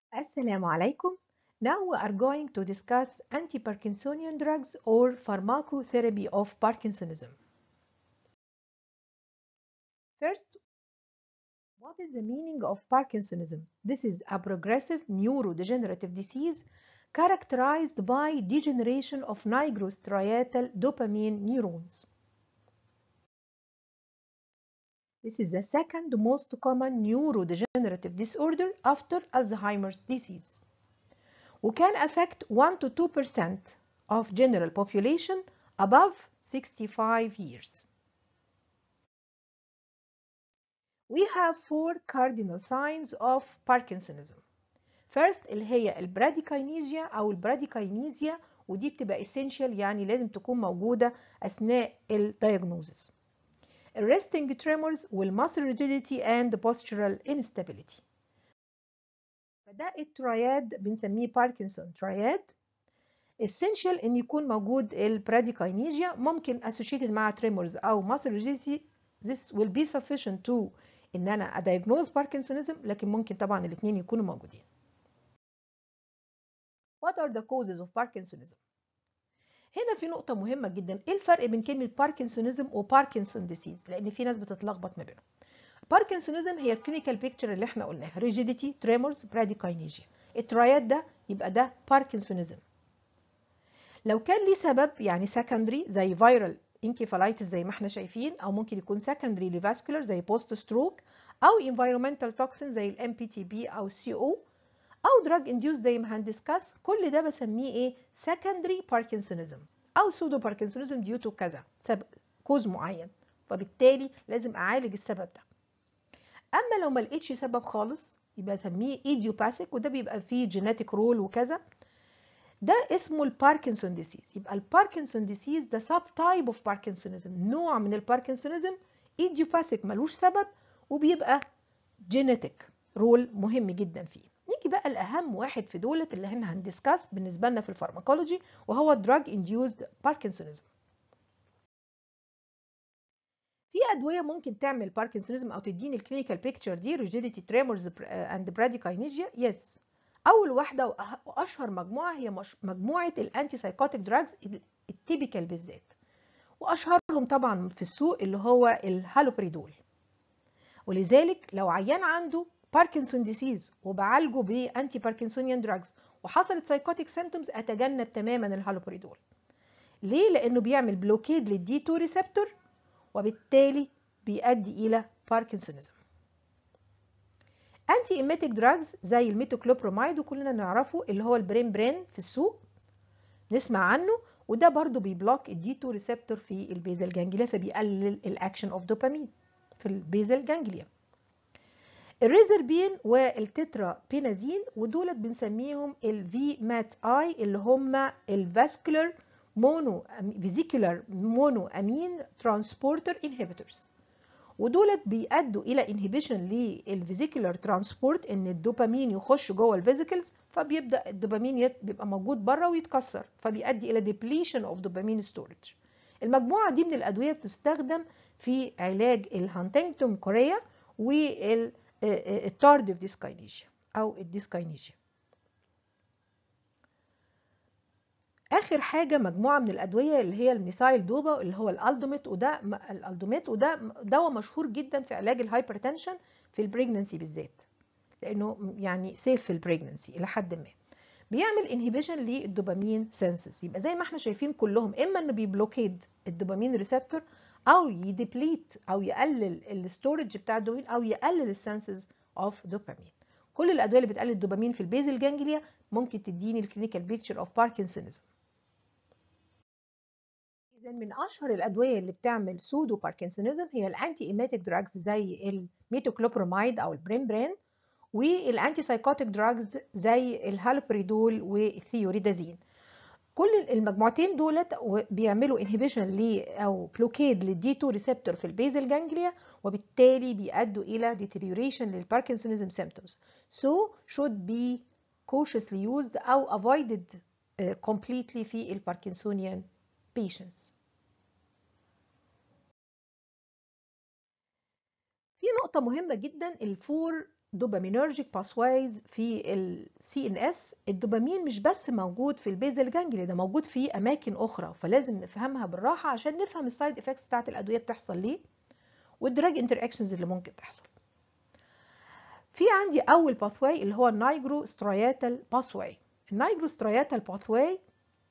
Assalamu alaikum. Now we are going to discuss anti-Parkinsonian drugs or pharmacotherapy of Parkinsonism. First, what is the meaning of Parkinsonism? This is a progressive neurodegenerative disease characterized by degeneration of nigrostriatal dopamine neurons. This is the second most common neurodegenerative disorder after Alzheimer's disease. وكان affect 1 to 2% of general population above 65 years. We have four cardinal signs of Parkinsonism. First اللي هي البراديكاينيزيا أو البراديكاينيزيا ودي بتبقى essential يعني لازم تكون موجودة أثناء الدياجنوزس. resting tremors والmuscle rigidity and postural instability. فده الترياد بنسميه باركنسون ترياد essential ان يكون موجود البراديكاينيجيا ممكن associated مع tremors او muscle rigidity this will be sufficient to ان انا ادياجنوز باركنسونيزم لكن ممكن طبعا الاثنين يكونوا موجودين. What are the causes of Parkinsonism? هنا في نقطة مهمة جدا ايه الفرق بين كلمة باركنسونيزم وباركنسون ديسيز لان في ناس بتتلخبط ما بينهم. باركنسونيزم هي الكلينيكال بيكتشر اللي احنا قلناها ريجيديتي تريمورز براديكاينيجيا الترايات ده يبقى ده باركنسونيزم لو كان ليه سبب يعني سكندري زي فيرال انكيفالايتس زي ما احنا شايفين او ممكن يكون سكندري لفاسكولار زي بوست ستروك او انفيرومنتال توكسين زي الام بي تي بي او سي او او دراج انديوس زي ما هندسكاس كل ده بسميه ايه سكندري باركنسونيزم او سودو باركنسونيزم ديو تو كذا سبب كوز معين فبالتالي لازم اعالج السبب ده اما لو ما لقيتش سبب خالص يبقى اسميه ايديوباثيك وده بيبقى فيه جيناتيك رول وكذا ده اسمه الباركنسون ديسيز يبقى الباركنسون ديسيز ده سب تايب اوف باركنسونيزم نوع من الباركنسونيزم ايديوباثيك ملوش سبب وبيبقى جينيتيك رول مهم جدا فيه نيجي بقى الاهم واحد في دولت اللي احنا هندسكاس بالنسبه لنا في الفارماكولوجي وهو دراج انديوزد باركنسونيزم في ادويه ممكن تعمل باركنسونيزم او تديني الكلينيكال بيكتشر دي ريجيديتي تريمورز اند براديكاينيجيا يس اول واحده واشهر مجموعه هي مجموعه الانتي سايكوتيك دراجز التيبيكال بالذات واشهرهم طبعا في السوق اللي هو الهالوبريدول ولذلك لو عيان عنده باركنسون ديسيز وبعالجه بانتي باركنسونيان دراجز وحصلت سايكوتيك سيمتومز اتجنب تماما الهالوبريدول ليه لانه بيعمل بلوكيد للدي 2 ريسبتور وبالتالي بيؤدي الى باركنسونيزم انتي ايميتيك دراجز زي الميتوكلوبرومايد وكلنا نعرفه اللي هو البرين برين في السوق نسمع عنه وده برضو بيبلوك الدي 2 ريسبتور في البيزل جانجليا فبيقلل الاكشن اوف دوبامين في البيزل جانجليا الريزربين والتترا بينازين ودولت بنسميهم الفي مات اي اللي هم الفاسكولار مونو فيزيكولار مونو امين ترانسبورتر انهبيتورز ودولت بيأدوا الى انهبيشن للفيزيكولار ترانسبورت ان الدوبامين يخش جوه الفيزيكلز فبيبدا الدوبامين بيبقى موجود بره ويتكسر فبيؤدي الى ديبليشن اوف دوبامين ستورج المجموعه دي من الادويه بتستخدم في علاج الهانتنجتون كوريا والتارديف ديسكاينيجيا او الديسكاينيجيا اخر حاجه مجموعه من الادويه اللي هي الميثايل دوبا اللي هو الالدوميت وده الالدوميت وده دواء مشهور جدا في علاج الهايبرتنشن في البريجننسي بالذات لانه يعني سيف في البريجننسي الى حد ما بيعمل انهبيشن للدوبامين سنسز يبقى زي ما احنا شايفين كلهم اما انه بيبلوكيد الدوبامين ريسبتور او يديبليت او يقلل الستورج بتاع الدوبامين او يقلل السنسز اوف دوبامين كل الادويه اللي بتقلل الدوبامين في البيزل جانجليا ممكن تديني الكلينيكال بيكتشر اوف باركنسونيزم اذا من اشهر الادويه اللي بتعمل سودو باركنسونيزم هي الانتي ايماتيك دراجز زي الميتوكلوبرومايد او البريمبرين والانتي سايكوتيك دراجز زي الهالوبريدول والثيوريدازين كل المجموعتين دولت بيعملوا انهبيشن ل او بلوكيد للدي 2 ريسبتور في البيزل جانجليا وبالتالي بيؤدوا الى deterioration للباركنسونيزم symptoms so should be cautiously used او avoided uh, completely في الباركنسونيان patients في نقطة مهمة جدا الفور دوبامينرجيك باثوايز في السي ان اس الدوبامين مش بس موجود في البيزل جانجلي ده موجود في اماكن اخرى فلازم نفهمها بالراحه عشان نفهم السايد افكتس بتاعت الادويه بتحصل ليه والدراج انتر اكشنز اللي ممكن تحصل في عندي اول باثواي اللي هو النايجرو سترياتال باثواي النايجرو سترياتال باثواي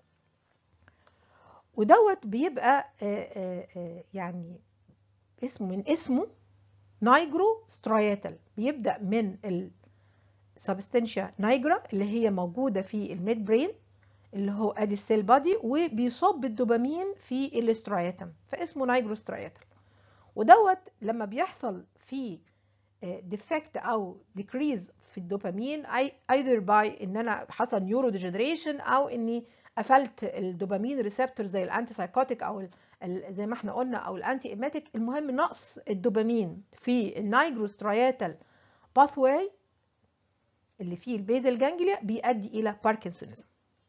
ودوت بيبقى آآ آآ يعني اسمه من اسمه نايجرو سترياتال بيبدأ من السبستنشيا نايجرا اللي هي موجودة في الميد برين اللي هو ادي السيل بادي وبيصب الدوبامين في الاسترياتم فاسمه نايجرو سترياتال ودوت لما بيحصل في ديفكت او ديكريز في الدوبامين either by ان انا حصل نيورو ديجنريشن او اني قفلت الدوبامين ريسبتور زي الانتي سايكوتيك او زي ما احنا قلنا او الانتي ايماتيك المهم نقص الدوبامين في النايجرو سترياتال باثواي اللي فيه البيزل جانجليا بيؤدي الى باركنسونيزم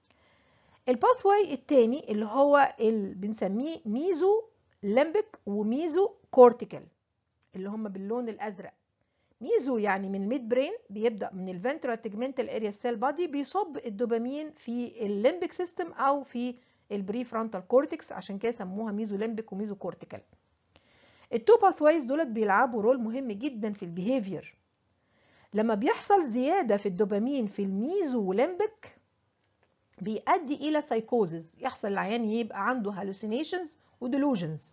الباثواي الثاني اللي هو اللي بنسميه ميزو لمبك وميزو كورتيكال اللي هم باللون الازرق ميزو يعني من الميد برين بيبدا من الفنترال تيجمنتال اريا سيل بادي بيصب الدوبامين في الليمبك سيستم او في البري فرونتال كورتكس عشان كده سموها ميزو ليمبك وميزو كورتيكال التو باثوايز دولت بيلعبوا رول مهم جدا في البيهيفير لما بيحصل زياده في الدوبامين في الميزو ليمبك بيؤدي الى سايكوزز يحصل العيان يبقى عنده هالوسينيشنز وديلوجنز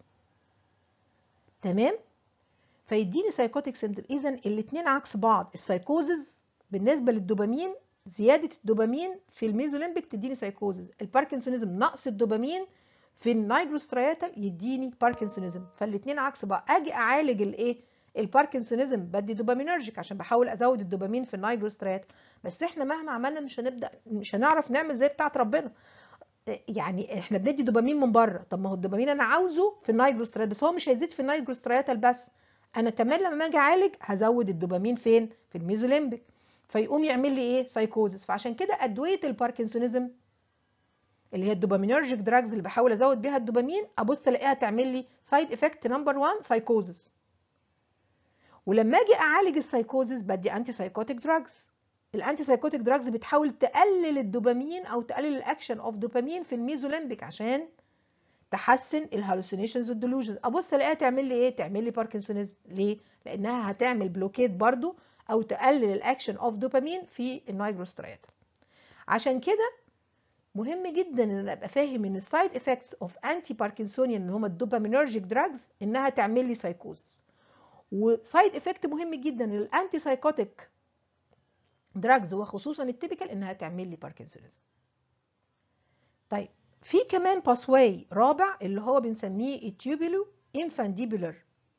تمام فيديني سايكوتيك سيمتوم اذا الاثنين عكس بعض السايكوزز بالنسبه للدوبامين زياده الدوبامين في الميزوليمبيك تديني سايكوزز الباركنسونيزم نقص الدوبامين في النايجروسترياتال يديني باركنسونيزم فالاثنين عكس بعض اجي اعالج الايه الباركنسونيزم بدي دوبامينرجيك عشان بحاول ازود الدوبامين في النايجروسترياتال بس احنا مهما عملنا مش هنبدا مش هنعرف نعمل زي بتاعه ربنا يعني احنا بندي دوبامين من بره طب ما هو الدوبامين انا عاوزه في النايجروسترياتال بس هو مش هيزيد في النايجروسترياتال بس انا كمان لما اجي اعالج هزود الدوبامين فين في الميزوليمبيك فيقوم يعمل لي ايه سايكوزس فعشان كده ادويه الباركنسونيزم اللي هي الدوبامينرجيك دراجز اللي بحاول ازود بيها الدوبامين ابص الاقيها تعمل لي سايد افكت نمبر 1 سايكوزس ولما اجي اعالج السايكوزس بدي انتي سايكوتيك دراجز الانتي سايكوتيك دراجز بتحاول تقلل الدوبامين او تقلل الاكشن اوف دوبامين في الميزوليمبيك عشان تحسن الهالوسينيشنز والديلوجنز ابص الاقيها تعمل لي ايه تعمل لي باركنسونيزم ليه لانها هتعمل بلوكيت برضو او تقلل الاكشن اوف دوبامين في النايجروسترياتال عشان كده مهم جدا ان انا ابقى فاهم ان السايد افكتس اوف انتي باركنسونيان اللي هم الدوبامينرجيك دراجز انها تعمل لي سايكوزس وسايد افكت مهم جدا للانتي سايكوتيك دراجز وخصوصا التيبيكال انها تعمل لي باركنسونيزم طيب في كمان باسواي رابع اللي هو بنسميه التيوبولو انفانديبولر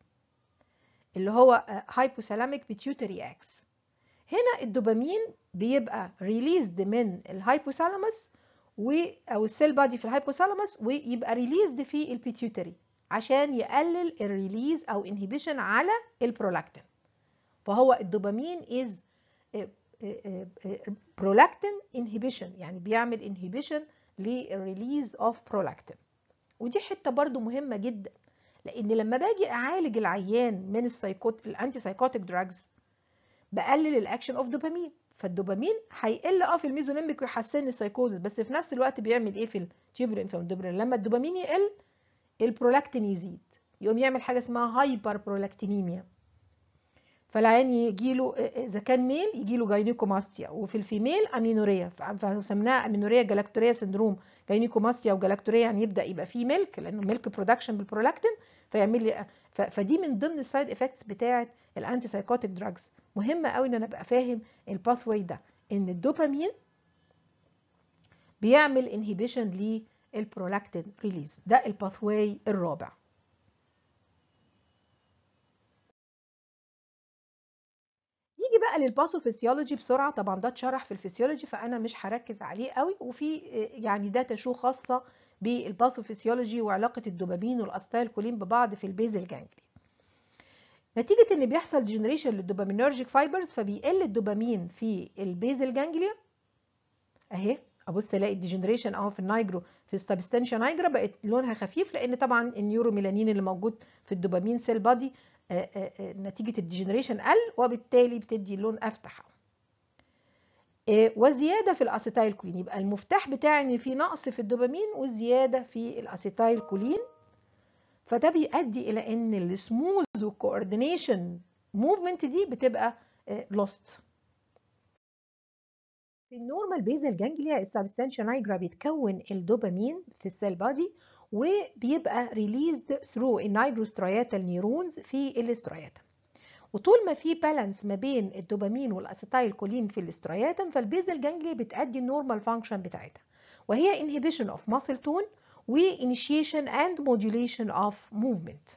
اللي هو هايبوثالاميك بيتيوتري اكس هنا الدوبامين بيبقى ريليزد من الهايبوثالاموس و او السيل بادي في الهايبوثالاموس ويبقى ريليزد في البيتيوتري عشان يقلل الريليز او انهبيشن على البرولاكتين فهو الدوبامين از برولاكتين انهبيشن يعني بيعمل انهبيشن للريليز اوف برولاكتين ودي حته برضو مهمه جدا لان لما باجي اعالج العيان من السايكوت الانتي سايكوتيك دراجز بقلل الاكشن اوف دوبامين فالدوبامين هيقل اه في الميزوليمبيك ويحسن السايكوزس بس في نفس الوقت بيعمل ايه في التيوبولو انفانديبولر لما الدوبامين يقل البرولاكتين يزيد يقوم يعمل حاجه اسمها هايبر برولكتينيميا فالعيان يجي له اذا كان ميل يجي له جاينيكوماستيا وفي الفيميل امينوريا فسمناها امينوريا جلاكتوريا سندروم جاينيكوماستيا وجلاكتوريا يعني يبدا يبقى فيه ميلك لانه ميلك برودكشن بالبرولاكتين فيعمل لي فدي من ضمن السايد افكتس بتاعه الانتي سايكوتيك دراجز مهمه قوي ان انا ابقى فاهم الباثواي ده ان الدوبامين بيعمل انهبيشن للبرولاكتين ريليز ده الباثواي الرابع نيجي بقى للباثوفيسيولوجي بسرعه طبعا ده اتشرح في الفسيولوجي فانا مش هركز عليه قوي وفي يعني داتا شو خاصه بالباثوفيسيولوجي وعلاقه الدوبامين والاستايل كولين ببعض في البيزل جانجلي نتيجه ان بيحصل جنريشن للدوبامينرجيك فايبرز فبيقل الدوبامين في البيزل جانجليا اهي ابص الاقي الديجنريشن اهو في النايجرو في السبستانشيا نايجرا بقت لونها خفيف لان طبعا النيورو ميلانين اللي موجود في الدوبامين سيل بادي نتيجة الديجنريشن قل وبالتالي بتدي لون أفتح وزيادة في الأسيتايل كولين يبقى المفتاح بتاعي إن في نقص في الدوبامين والزيادة في الأسيتايل كولين فده بيؤدي إلى إن السموث والكوردينيشن موفمنت دي بتبقى لوست في النورمال بيزل جانجليا السبستانشيا نايجرا بيتكون الدوبامين في السيل بادي وبيبقى ريليزد ثرو النايجروسترياتال نيورونز في الاسترياتم وطول ما في بالانس ما بين الدوبامين والاسيتايل كولين في الاسترياتم فالبيزل جانجليا بتأدي النورمال فانكشن بتاعتها وهي inhibition of muscle tone و initiation and modulation of movement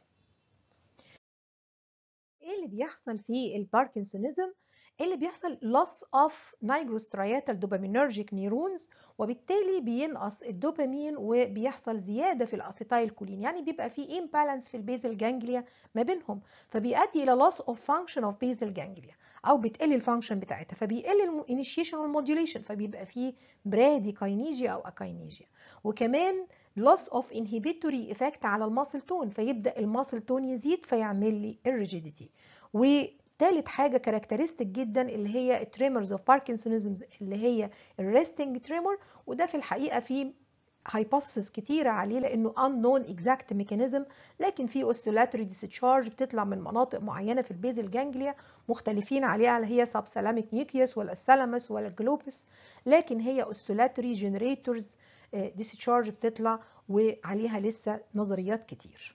ايه اللي بيحصل في الباركنسونيزم اللي بيحصل loss of nigrostriatal dopaminergic neurons وبالتالي بينقص الدوبامين وبيحصل زياده في الاسيتايل كولين يعني بيبقى في imbalance في البيزل جانجليا ما بينهم فبيؤدي الى loss of function of basal ganglia او بتقل الفانكشن بتاعتها فبيقل الانيشيشن والموديوليشن فبيبقى في براديكاينيجيا او اكاينيجيا وكمان loss of inhibitory effect على الماسل تون فيبدا الماسل تون يزيد فيعمل لي الريجيديتي وثالث حاجه كاركترستيك جدا اللي هي التريمرز اوف باركنسونيزم اللي هي الريستنج تريمور وده في الحقيقه في هايبوثيسز كتيرة عليه لأنه unknown exact mechanism لكن في oscillatory discharge بتطلع من مناطق معينة في البيزل جانجليا مختلفين عليها اللي هي subthalamic nucleus ولا الثالاموس ولا الجلوبس لكن هي oscillatory generators discharge بتطلع وعليها لسه نظريات كتير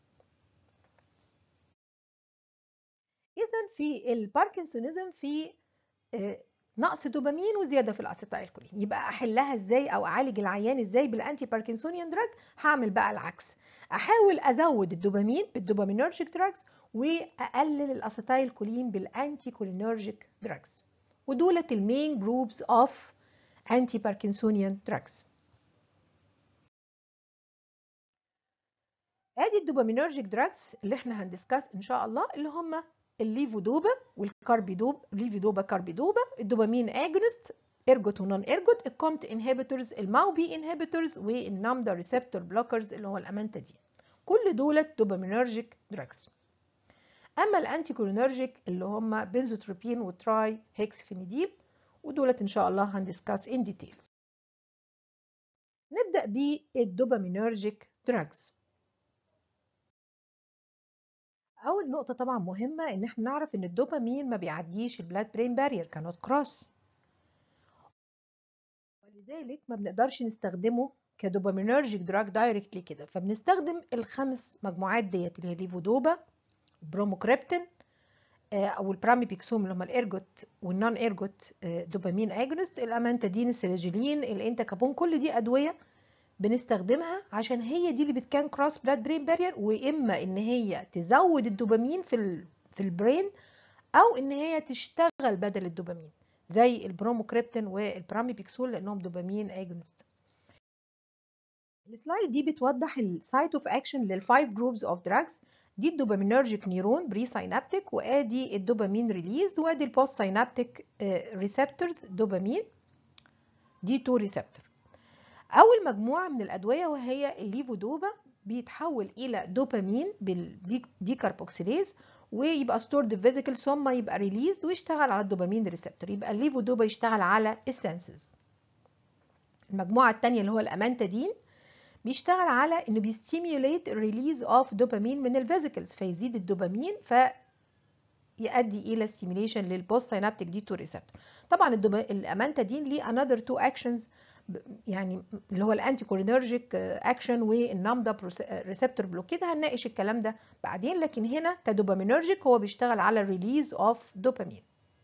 إذا في الباركنسونيزم في نقص دوبامين وزياده في الاسيتايل كولين يبقى احلها ازاي او اعالج العيان ازاي بالانتي باركنسونيان دراج هعمل بقى العكس احاول ازود الدوبامين بالدوبامينرجيك دراجز واقلل الاسيتايل كولين بالانتي كولينرجيك دراجز ودولت المين جروبس اوف انتي باركنسونيان دراجز ادي الدوبامينرجيك دراجز اللي احنا هندسكاس ان شاء الله اللي هم الليفودوبا والكاربيدوب ليفودوبا كاربيدوبا الدوبامين اجونست ارجوت ونون ارجوت الكومت انهبيتورز الماو بي انهبيتورز والنامدا ريسبتور بلوكرز اللي هو الامانتادين كل دولت دوبامينرجيك دراجز اما الانتي كولينرجيك اللي هم بنزوتروبين وتراي هيكسفينيديل ودولت ان شاء الله هندسكاس ان ديتيلز نبدا بالدوبامينرجيك دراجز اول نقطه طبعا مهمه ان احنا نعرف ان الدوبامين ما بيعديش البلاد برين بارير كانوت كروس ولذلك ما بنقدرش نستخدمه كدوبامينرجيك دراج دايركتلي كده فبنستخدم الخمس مجموعات ديت اللي هي ليفودوبا بروموكريبتين او البراميبيكسوم اللي هم الارجوت والنون ارجوت دوبامين اجونست الامانتادين السيلاجيلين الانتاكابون كل دي ادويه بنستخدمها عشان هي دي اللي بتكان كروس بلاد برين بارير واما ان هي تزود الدوبامين في ال في البرين او ان هي تشتغل بدل الدوبامين زي البروموكريبتين والبراميبيكسول لانهم دوبامين اجونست السلايد دي بتوضح السايت اوف اكشن للفايف جروبز اوف دراجز دي الدوبامينرجيك نيرون بري ساينابتيك وادي الدوبامين ريليز وادي البوست ساينابتيك ريسبتورز دوبامين دي 2 ريسبتور اول مجموعه من الادويه وهي الليفودوبا بيتحول الى دوبامين بالديكاربوكسيليز ويبقى ستورد في فيزيكال ثم يبقى ريليز ويشتغل على الدوبامين ريسبتور يبقى الليفودوبا يشتغل على السنسز المجموعه الثانيه اللي هو الامانتادين بيشتغل على انه بيستيميوليت الريليز اوف دوبامين من الفيزيكلز فيزيد الدوبامين ف يؤدي الى ستيميوليشن للبوست سينابتيك دي 2 ريسبتور طبعا الامانتادين ليه انذر تو اكشنز يعني اللي هو الانتي كولينرجيك اكشن والنامدا ريسبتور بلوكيد هنناقش الكلام ده بعدين لكن هنا كدوبامينرجيك هو بيشتغل على الريليز اوف دوبامين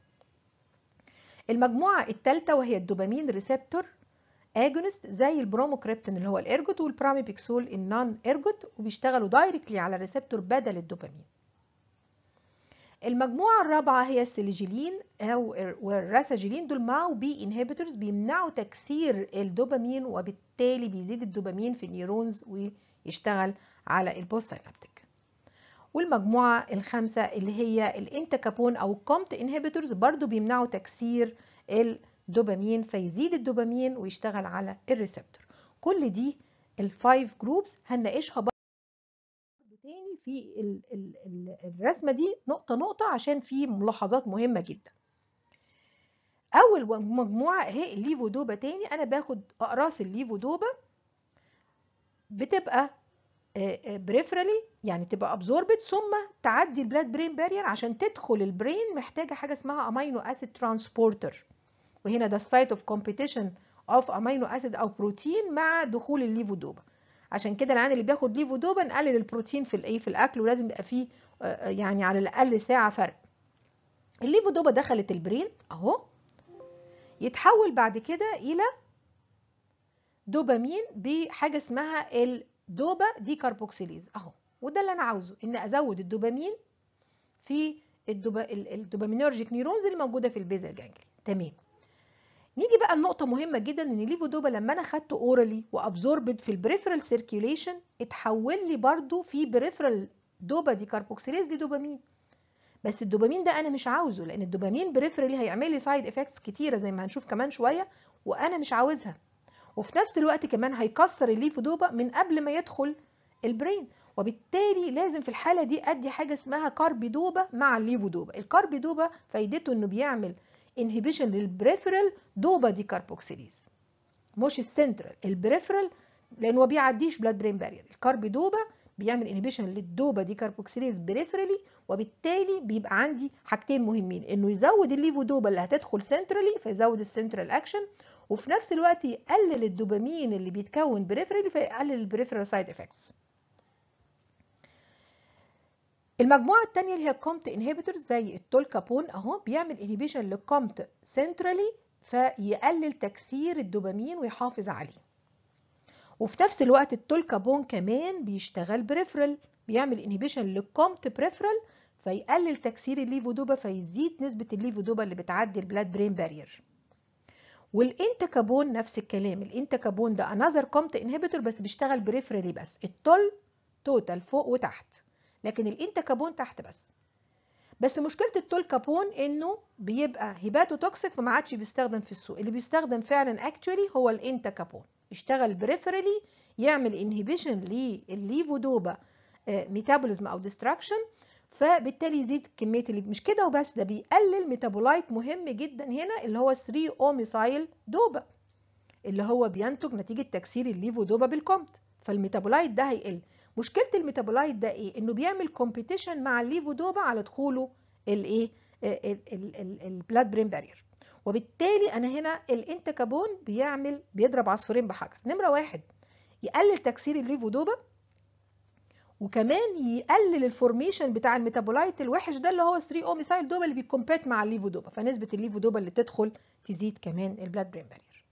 المجموعه الثالثه وهي الدوبامين ريسبتور اجونست زي البروموكريبتين اللي هو الارجوت والبراميبيكسول النون ارجوت وبيشتغلوا دايركتلي على الريسبتور بدل الدوبامين المجموعة الرابعة هي السيليجيلين أو والراساجيلين دول ماو بي انهبيتورز بيمنعوا تكسير الدوبامين وبالتالي بيزيد الدوبامين في النيورونز ويشتغل على البوست ساينابتيك والمجموعة الخامسة اللي هي الانتكابون أو الكومت انهبيتورز برضو بيمنعوا تكسير الدوبامين فيزيد الدوبامين ويشتغل على الريسبتور كل دي الفايف جروبس هنناقشها برضو تاني في ال ال ال الرسمه دي نقطه نقطه عشان في ملاحظات مهمه جدا اول مجموعه اهي الليفودوبا تاني انا باخد اقراص الليفودوبا بتبقى بريفرالي يعني تبقى ابزوربت ثم تعدي البلاد برين بارير عشان تدخل البرين محتاجه حاجه اسمها امينو اسيد ترانسبورتر وهنا ده السايت اوف كومبيتيشن اوف امينو اسيد او بروتين مع دخول الليفودوبا عشان كده العيان اللي بياخد ليفودوبا نقلل البروتين في الايه في الاكل ولازم يبقى فيه يعني على الاقل ساعه فرق الليفودوبا دخلت البرين اهو يتحول بعد كده الى دوبامين بحاجه اسمها الدوبا دي كاربوكسيليز اهو وده اللي انا عاوزه ان ازود الدوبامين في الدوبا الدوبامينرجيك نيورونز اللي موجوده في البيزل جانجلي تمام نيجي بقى النقطة مهمة جدا ان الليفودوبا لما انا خدته اورالي وابزوربد في البريفرال سيركيوليشن اتحول لي برضو في بريفرال دوبا دي كاربوكسيليز لدوبامين بس الدوبامين ده انا مش عاوزه لان الدوبامين بريفرالي هيعمل لي سايد افكتس كتيره زي ما هنشوف كمان شويه وانا مش عاوزها وفي نفس الوقت كمان هيكسر الليفودوبا من قبل ما يدخل البرين وبالتالي لازم في الحاله دي ادي حاجه اسمها كاربيدوبا مع الليفودوبا الكاربيدوبا فايدته انه بيعمل انهبيشن للبريفرال دوبا دي كاربوكسيليز مش السنترال البريفرال لانه ما بيعديش بلاد برين بارير الكاربيدوبا بيعمل انهبيشن للدوبا دي كاربوكسيليز بريفرالي وبالتالي بيبقى عندي حاجتين مهمين انه يزود الليفودوبا اللي هتدخل سنترالي فيزود السنترال اكشن وفي نفس الوقت يقلل الدوبامين اللي بيتكون بريفرالي فيقلل البريفرال سايد افكتس المجموعه الثانيه اللي هي كومت انهبيتور زي التولكابون اهو بيعمل انهبيشن للكومت سنترالي فيقلل تكسير الدوبامين ويحافظ عليه وفي نفس الوقت التولكابون كمان بيشتغل بريفرال بيعمل انهبيشن للكومت بريفرال فيقلل تكسير الليفودوبا فيزيد نسبه الليفودوبا اللي بتعدي البلاد برين بارير والانتكابون نفس الكلام الانتكابون ده انذر كومت انهبيتور بس بيشتغل بريفرالي بس التول توتال فوق وتحت لكن الانتكابون تحت بس بس مشكله التولكابون انه بيبقى هيباتو توكسيك فما عادش بيستخدم في السوق اللي بيستخدم فعلا اكشولي هو الانتكابون يشتغل بريفرالي يعمل انهبيشن للليفودوبا ميتابوليزم او ديستراكشن فبالتالي يزيد كميه اللي مش كده وبس ده بيقلل ميتابولايت مهم جدا هنا اللي هو 3 اوميسايل دوبا اللي هو بينتج نتيجه تكسير الليفودوبا بالكومت فالميتابولايت ده هيقل مشكله الميتابولايت ده ايه انه بيعمل كومبيتيشن مع الليفودوبا على دخوله الايه البلاد برين بارير وبالتالي انا هنا الانتكابون بيعمل بيضرب عصفورين بحجر نمره واحد يقلل تكسير الليفودوبا وكمان يقلل الفورميشن بتاع الميتابولايت الوحش ده اللي هو 3 اوميسايل دوبا اللي بيكومبيت مع الليفودوبا فنسبه الليفودوبا اللي تدخل تزيد كمان البلاد برين بارير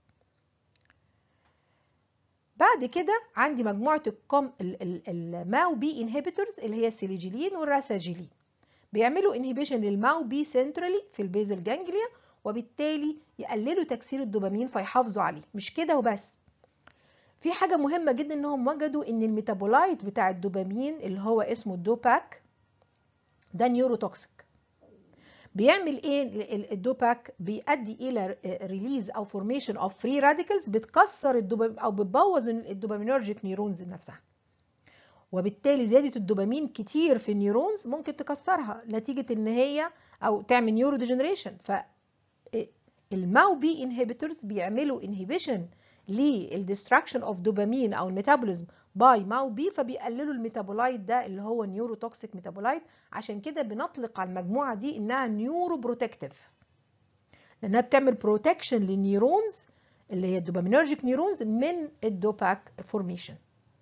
بعد كده عندي مجموعه الكوم الماو بي انهبيتورز اللي هي السيليجيلين والراساجيلين بيعملوا انهبيشن للماو بي سنترالي في البيزل جانجليا وبالتالي يقللوا تكسير الدوبامين فيحافظوا عليه مش كده وبس في حاجه مهمه جدا انهم وجدوا ان الميتابولايت بتاع الدوبامين اللي هو اسمه الدوباك ده نيوروتوكسيك بيعمل ايه الدوباك بيؤدي الى ريليز او فورميشن اوف فري راديكلز بتكسر الدوبامين او بتبوظ الدوبامينرجيك نيورونز نفسها وبالتالي زياده الدوبامين كتير في النيورونز ممكن تكسرها نتيجه ان هي او تعمل نيورو ديجنريشن ف الماو بي انهبيتورز بيعملوا انهبيشن للديستراكشن اوف دوبامين او الميتابوليزم باي ماو بي فبيقللوا الميتابولايت ده اللي هو نيورو توكسيك ميتابولايت عشان كده بنطلق على المجموعه دي انها نيورو بروتكتيف لانها بتعمل بروتكشن للنيورونز اللي هي الدوبامينرجيك نيورونز من الدوباك فورميشن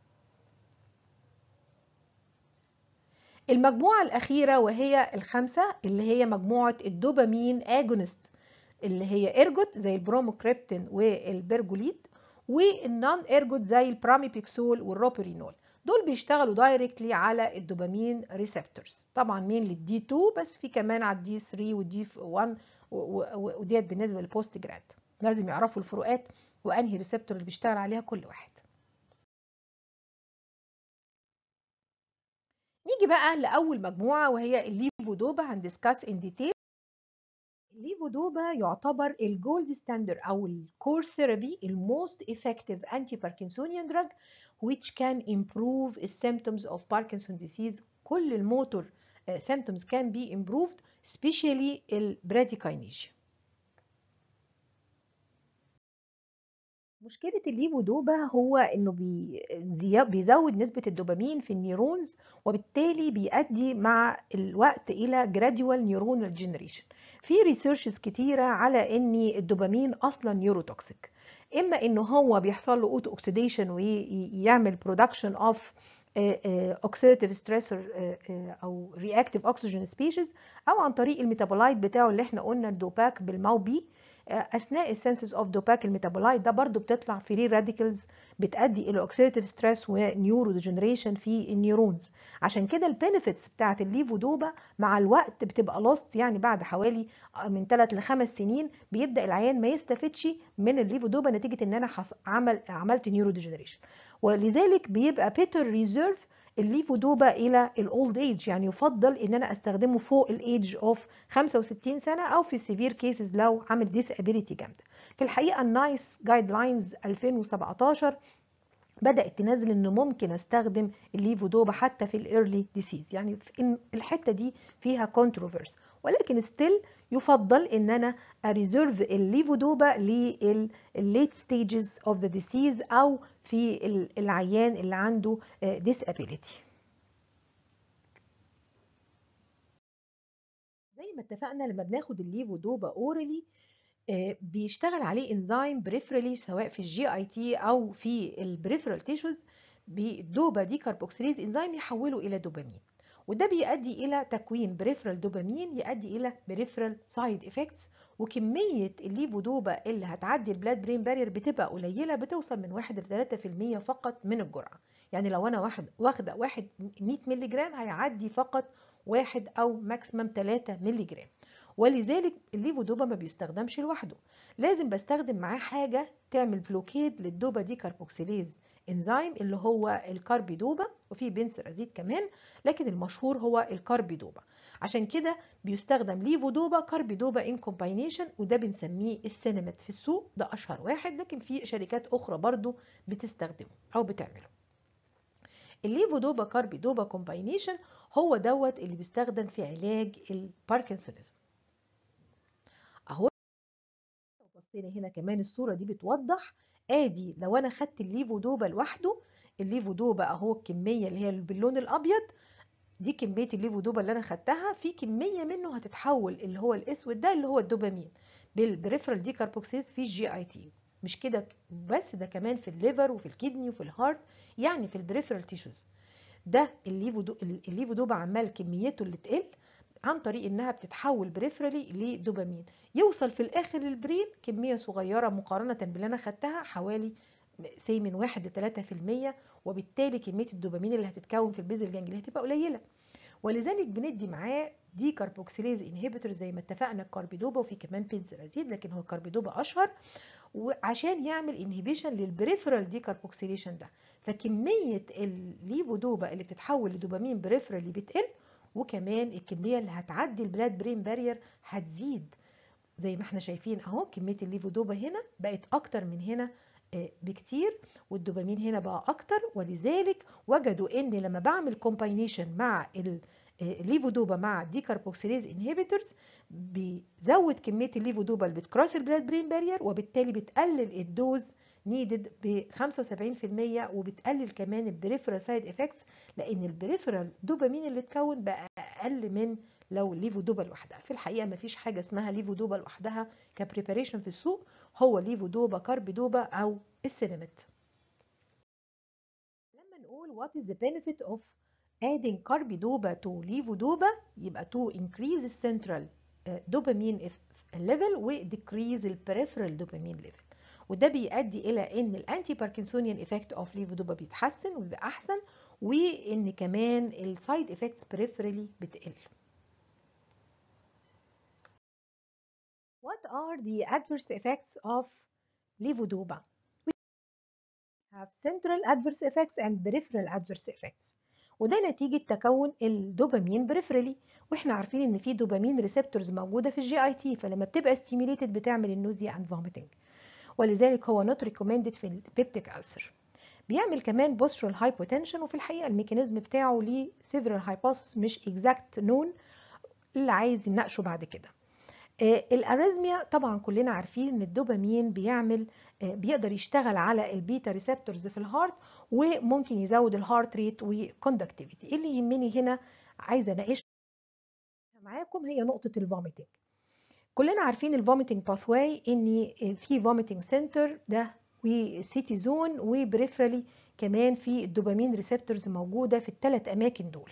المجموعه الاخيره وهي الخامسه اللي هي مجموعه الدوبامين اجونست اللي هي ايرجوت زي البروموكريبتين والبرجوليد والنون ايرجوت زي البراميبيكسول والروبرينول دول بيشتغلوا دايركتلي على الدوبامين ريسبتورز طبعا مين للدي 2 بس في كمان على الدي 3 والدي 1 وديت بالنسبه للبوست جراد لازم يعرفوا الفروقات وانهي ريسبتور اللي بيشتغل عليها كل واحد نيجي بقى لاول مجموعه وهي الليفودوبا هندسكاس ان ديتيل الليفودوبا يعتبر الجولد ستاندر او الكور ثيرابي الموست effective anti Parkinsonian drug which can improve the symptoms of Parkinson disease كل الموتور symptoms can be improved especially البراديكاينيجيا مشكلة الليفودوبا هو انه بيزود نسبة الدوبامين في النيورونز وبالتالي بيؤدي مع الوقت الى gradual neuronal generation في ريسيرشز كتيرة على ان الدوبامين اصلا نيوروتوكسيك اما انه هو بيحصل له اوتو اوكسيديشن ويعمل برودكشن اوف اوكسيديتيف ستريسور او رياكتيف اوكسجين سبيشيز او عن طريق الميتابولايت بتاعه اللي احنا قلنا الدوباك بالماو بي اثناء السنسز اوف دوباك الميتابولايت ده برضو بتطلع فري راديكلز بتؤدي الى اوكسيديتيف ستريس ونيورو ديجنريشن في النيورونز عشان كده البينيفيتس بتاعه الليفودوبا مع الوقت بتبقى لوست يعني بعد حوالي من 3 ل 5 سنين بيبدا العيان ما يستفدش من الليفودوبا نتيجه ان انا عمل عملت نيورو ديجنريشن ولذلك بيبقى بيتر ريزيرف الليفودوبا الى الاولد ايج يعني يفضل ان انا استخدمه فوق الايج اوف 65 سنه او في السيفير كيسز لو عامل ديسابيليتي جامده في الحقيقه النايس جايد لاينز 2017 بدات تنزل انه ممكن استخدم الليفودوبا حتى في الايرلي ديسيز يعني في الحته دي فيها كونتروفيرس ولكن ستيل يفضل ان انا اريزيرف الليفودوبا للليت ستيجز اوف ذا ديسيز او في العيان اللي عنده disability زي ما اتفقنا لما بناخد الليفودوبا اورالي بيشتغل عليه انزيم بريفرالي سواء في الجي اي تي او في البريفرال تيشوز بالدوبا دي كاربوكسيليز انزيم يحوله الى دوبامين وده بيؤدي الى تكوين بريفرال دوبامين يؤدي الى بريفرال سايد افكتس وكميه الليفودوبا اللي هتعدي البلاد برين بارير بتبقى قليله بتوصل من 1 ل 3% فقط من الجرعه يعني لو انا واحد واخده واحد 100 مللي جرام هيعدي فقط واحد او ماكسيمم 3 مللي جرام ولذلك الليفودوبا ما بيستخدمش لوحده لازم بستخدم معاه حاجه تعمل بلوكيد للدوبا دي كاربوكسيليز انزيم اللي هو الكاربيدوبا وفي بنسرازيد كمان لكن المشهور هو الكاربيدوبا عشان كده بيستخدم ليفودوبا كاربيدوبا ان كومباينيشن وده بنسميه السينمات في السوق ده اشهر واحد لكن في شركات اخرى برضو بتستخدمه او بتعمله الليفودوبا كاربيدوبا كومباينيشن هو دوت اللي بيستخدم في علاج الباركنسونيزم اهو لو بصينا هنا كمان الصوره دي بتوضح ادي لو انا خدت الليفودوبا لوحده الليفودوبا اهو الكميه اللي هي باللون الابيض دي كميه الليفودوبا اللي انا خدتها في كميه منه هتتحول اللي هو الاسود ده اللي هو الدوبامين بالبريفرال دي كاربوكسيز في الجي اي تي مش كده بس ده كمان في الليفر وفي الكدني وفي الهارت يعني في البريفرال تيشوز ده الليفودو الليفودوبا عمال كميته اللي تقل عن طريق انها بتتحول بريفرالي لدوبامين يوصل في الاخر للبرين كميه صغيره مقارنه باللي انا خدتها حوالي سي من 1 ل 3% وبالتالي كميه الدوبامين اللي هتتكون في البيزل جانجلي هتبقى قليله ولذلك بندي معاه دي كاربوكسيليز انهبيتور زي ما اتفقنا الكاربيدوبا وفي كمان بنزرازيد لكن هو الكاربيدوبا اشهر وعشان يعمل انهبيشن للبريفرال دي كاربوكسيليشن ده فكميه الليفودوبا اللي بتتحول لدوبامين بريفرالي بتقل وكمان الكميه اللي هتعدي البلاد برين بارير هتزيد زي ما احنا شايفين اهو كميه الليفودوبا هنا بقت اكتر من هنا بكتير والدوبامين هنا بقى اكتر ولذلك وجدوا ان لما بعمل كومباينيشن مع الليفودوبا مع ديكاربوكسيليز انهبيتورز بيزود كميه الليفودوبا اللي بتكراس البلاد برين بارير وبالتالي بتقلل الدوز نيدد ب 75% وبتقلل كمان البريفرال سايد افكتس لان البريفرال دوبامين اللي اتكون بقى اقل من لو ليفودوبا لوحدها في الحقيقه ما فيش حاجه اسمها ليفودوبا لوحدها كبريباريشن في السوق هو ليفودوبا كاربيدوبا او السينمت لما نقول what is the benefit of adding carbidopa to levodopa يبقى to increase the central dopamine level و decrease the peripheral dopamine level وده بيؤدي الى ان الانتي باركنسونيان افكت اوف ليفودوبا بيتحسن ويبقى احسن وان كمان السايد افكتس بريفرالي بتقل What are the adverse effects of levodopa? We have central adverse effects and peripheral adverse effects. وده نتيجة تكون الدوبامين بريفرالي واحنا عارفين ان في دوبامين ريسبتورز موجودة في الجي اي تي فلما بتبقى ستيميليتد بتعمل النوزيا اند فوميتنج ولذلك هو not recommended في البيبتيك ألسر بيعمل كمان postural hypotension وفي الحقيقه الميكانيزم بتاعه ليه several hypotheses مش exact known اللي عايز يناقشه بعد كده الاريزميا طبعا كلنا عارفين ان الدوبامين بيعمل بيقدر يشتغل على البيتا ريسبتورز في الهارت وممكن يزود الهارت ريت وكوندكتيفيتي اللي يهمني هنا عايزه اناقش معاكم هي نقطه الفوميتنج كلنا عارفين الفوميتنج باثواي ان في فوميتنج سنتر ده وسيتي زون وبريفرالي كمان في الدوبامين ريسبتورز موجوده في الثلاث اماكن دول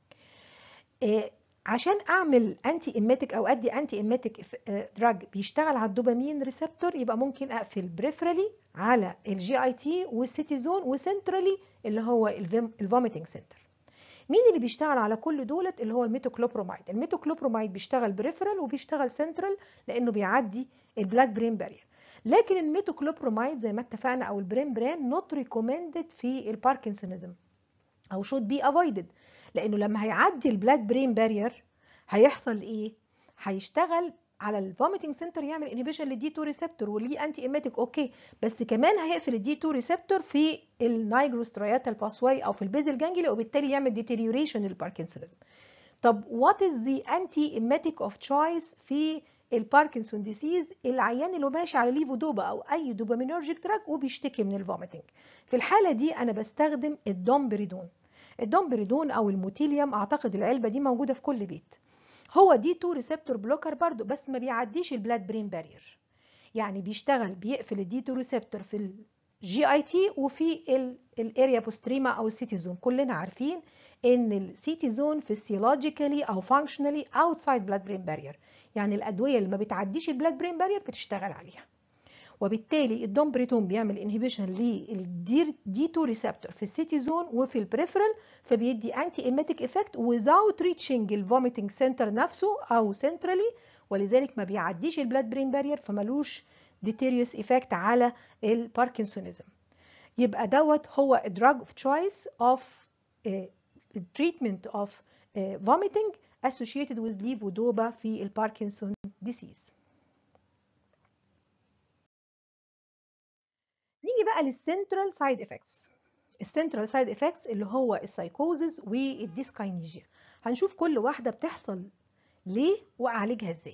عشان اعمل انتي ايماتيك او ادي انتي ايماتيك دراج بيشتغل على الدوبامين ريسبتور يبقى ممكن اقفل بريفرالي على الجي اي تي والسيتي زون وسنترالي اللي هو الفوميتنج سنتر مين اللي بيشتغل على كل دولت اللي هو الميتوكلوبرومايد الميتوكلوبرومايد بيشتغل بريفرال وبيشتغل سنترال لانه بيعدي البلاد برين بارير لكن الميتوكلوبرومايد زي ما اتفقنا او البرين برين نوت ريكومندد في الباركنسونيزم او should be avoided لانه لما هيعدي البلاد برين بارير هيحصل ايه هيشتغل على الفوميتنج سنتر يعمل انهبيشن للدي 2 ريسبتور وليه انتي ايميتيك اوكي بس كمان هيقفل الدي 2 ريسبتور في النايجروسترياتال باسواي او في البيزل جانجلي وبالتالي يعمل ديتيريوريشن للباركنسونيزم طب وات از ذا انتي ايميتيك اوف تشويس في الباركنسون ديسيز العيان اللي ماشي على ليفودوبا او اي دوبامينرجيك دراج وبيشتكي من الفوميتنج في الحاله دي انا بستخدم الدومبريدون الدومبريدون او الموتيليوم اعتقد العلبه دي موجوده في كل بيت هو دي 2 ريسبتور بلوكر برضو بس ما بيعديش البلاد برين بارير يعني بيشتغل بيقفل الدي 2 ريسبتور في الجي اي تي وفي الاريا بوستريما او السيتي زون كلنا عارفين ان السيتي زون فيسيولوجيكالي او فانكشنالي اوتسايد بلاد برين بارير يعني الادويه اللي ما بتعديش البلاد برين بارير بتشتغل عليها وبالتالي الدومبريتون بيعمل انهبيشن للدي 2 ريسبتور في السيتي زون وفي البريفرال فبيدي انتي ايميتيك افكت without reaching الفوميتنج سنتر نفسه او سنترالي ولذلك ما بيعديش البلاد برين بارير فمالوش ديتيريوس افكت على الباركنسونيزم يبقى دوت هو drug of choice of uh, treatment of uh, vomiting associated with levodopa في الباركنسون disease نيجي بقى للسنترال سايد افكتس السنترال سايد افكتس اللي هو السايكوزز والديسكاينيجيا هنشوف كل واحده بتحصل ليه واعالجها ازاي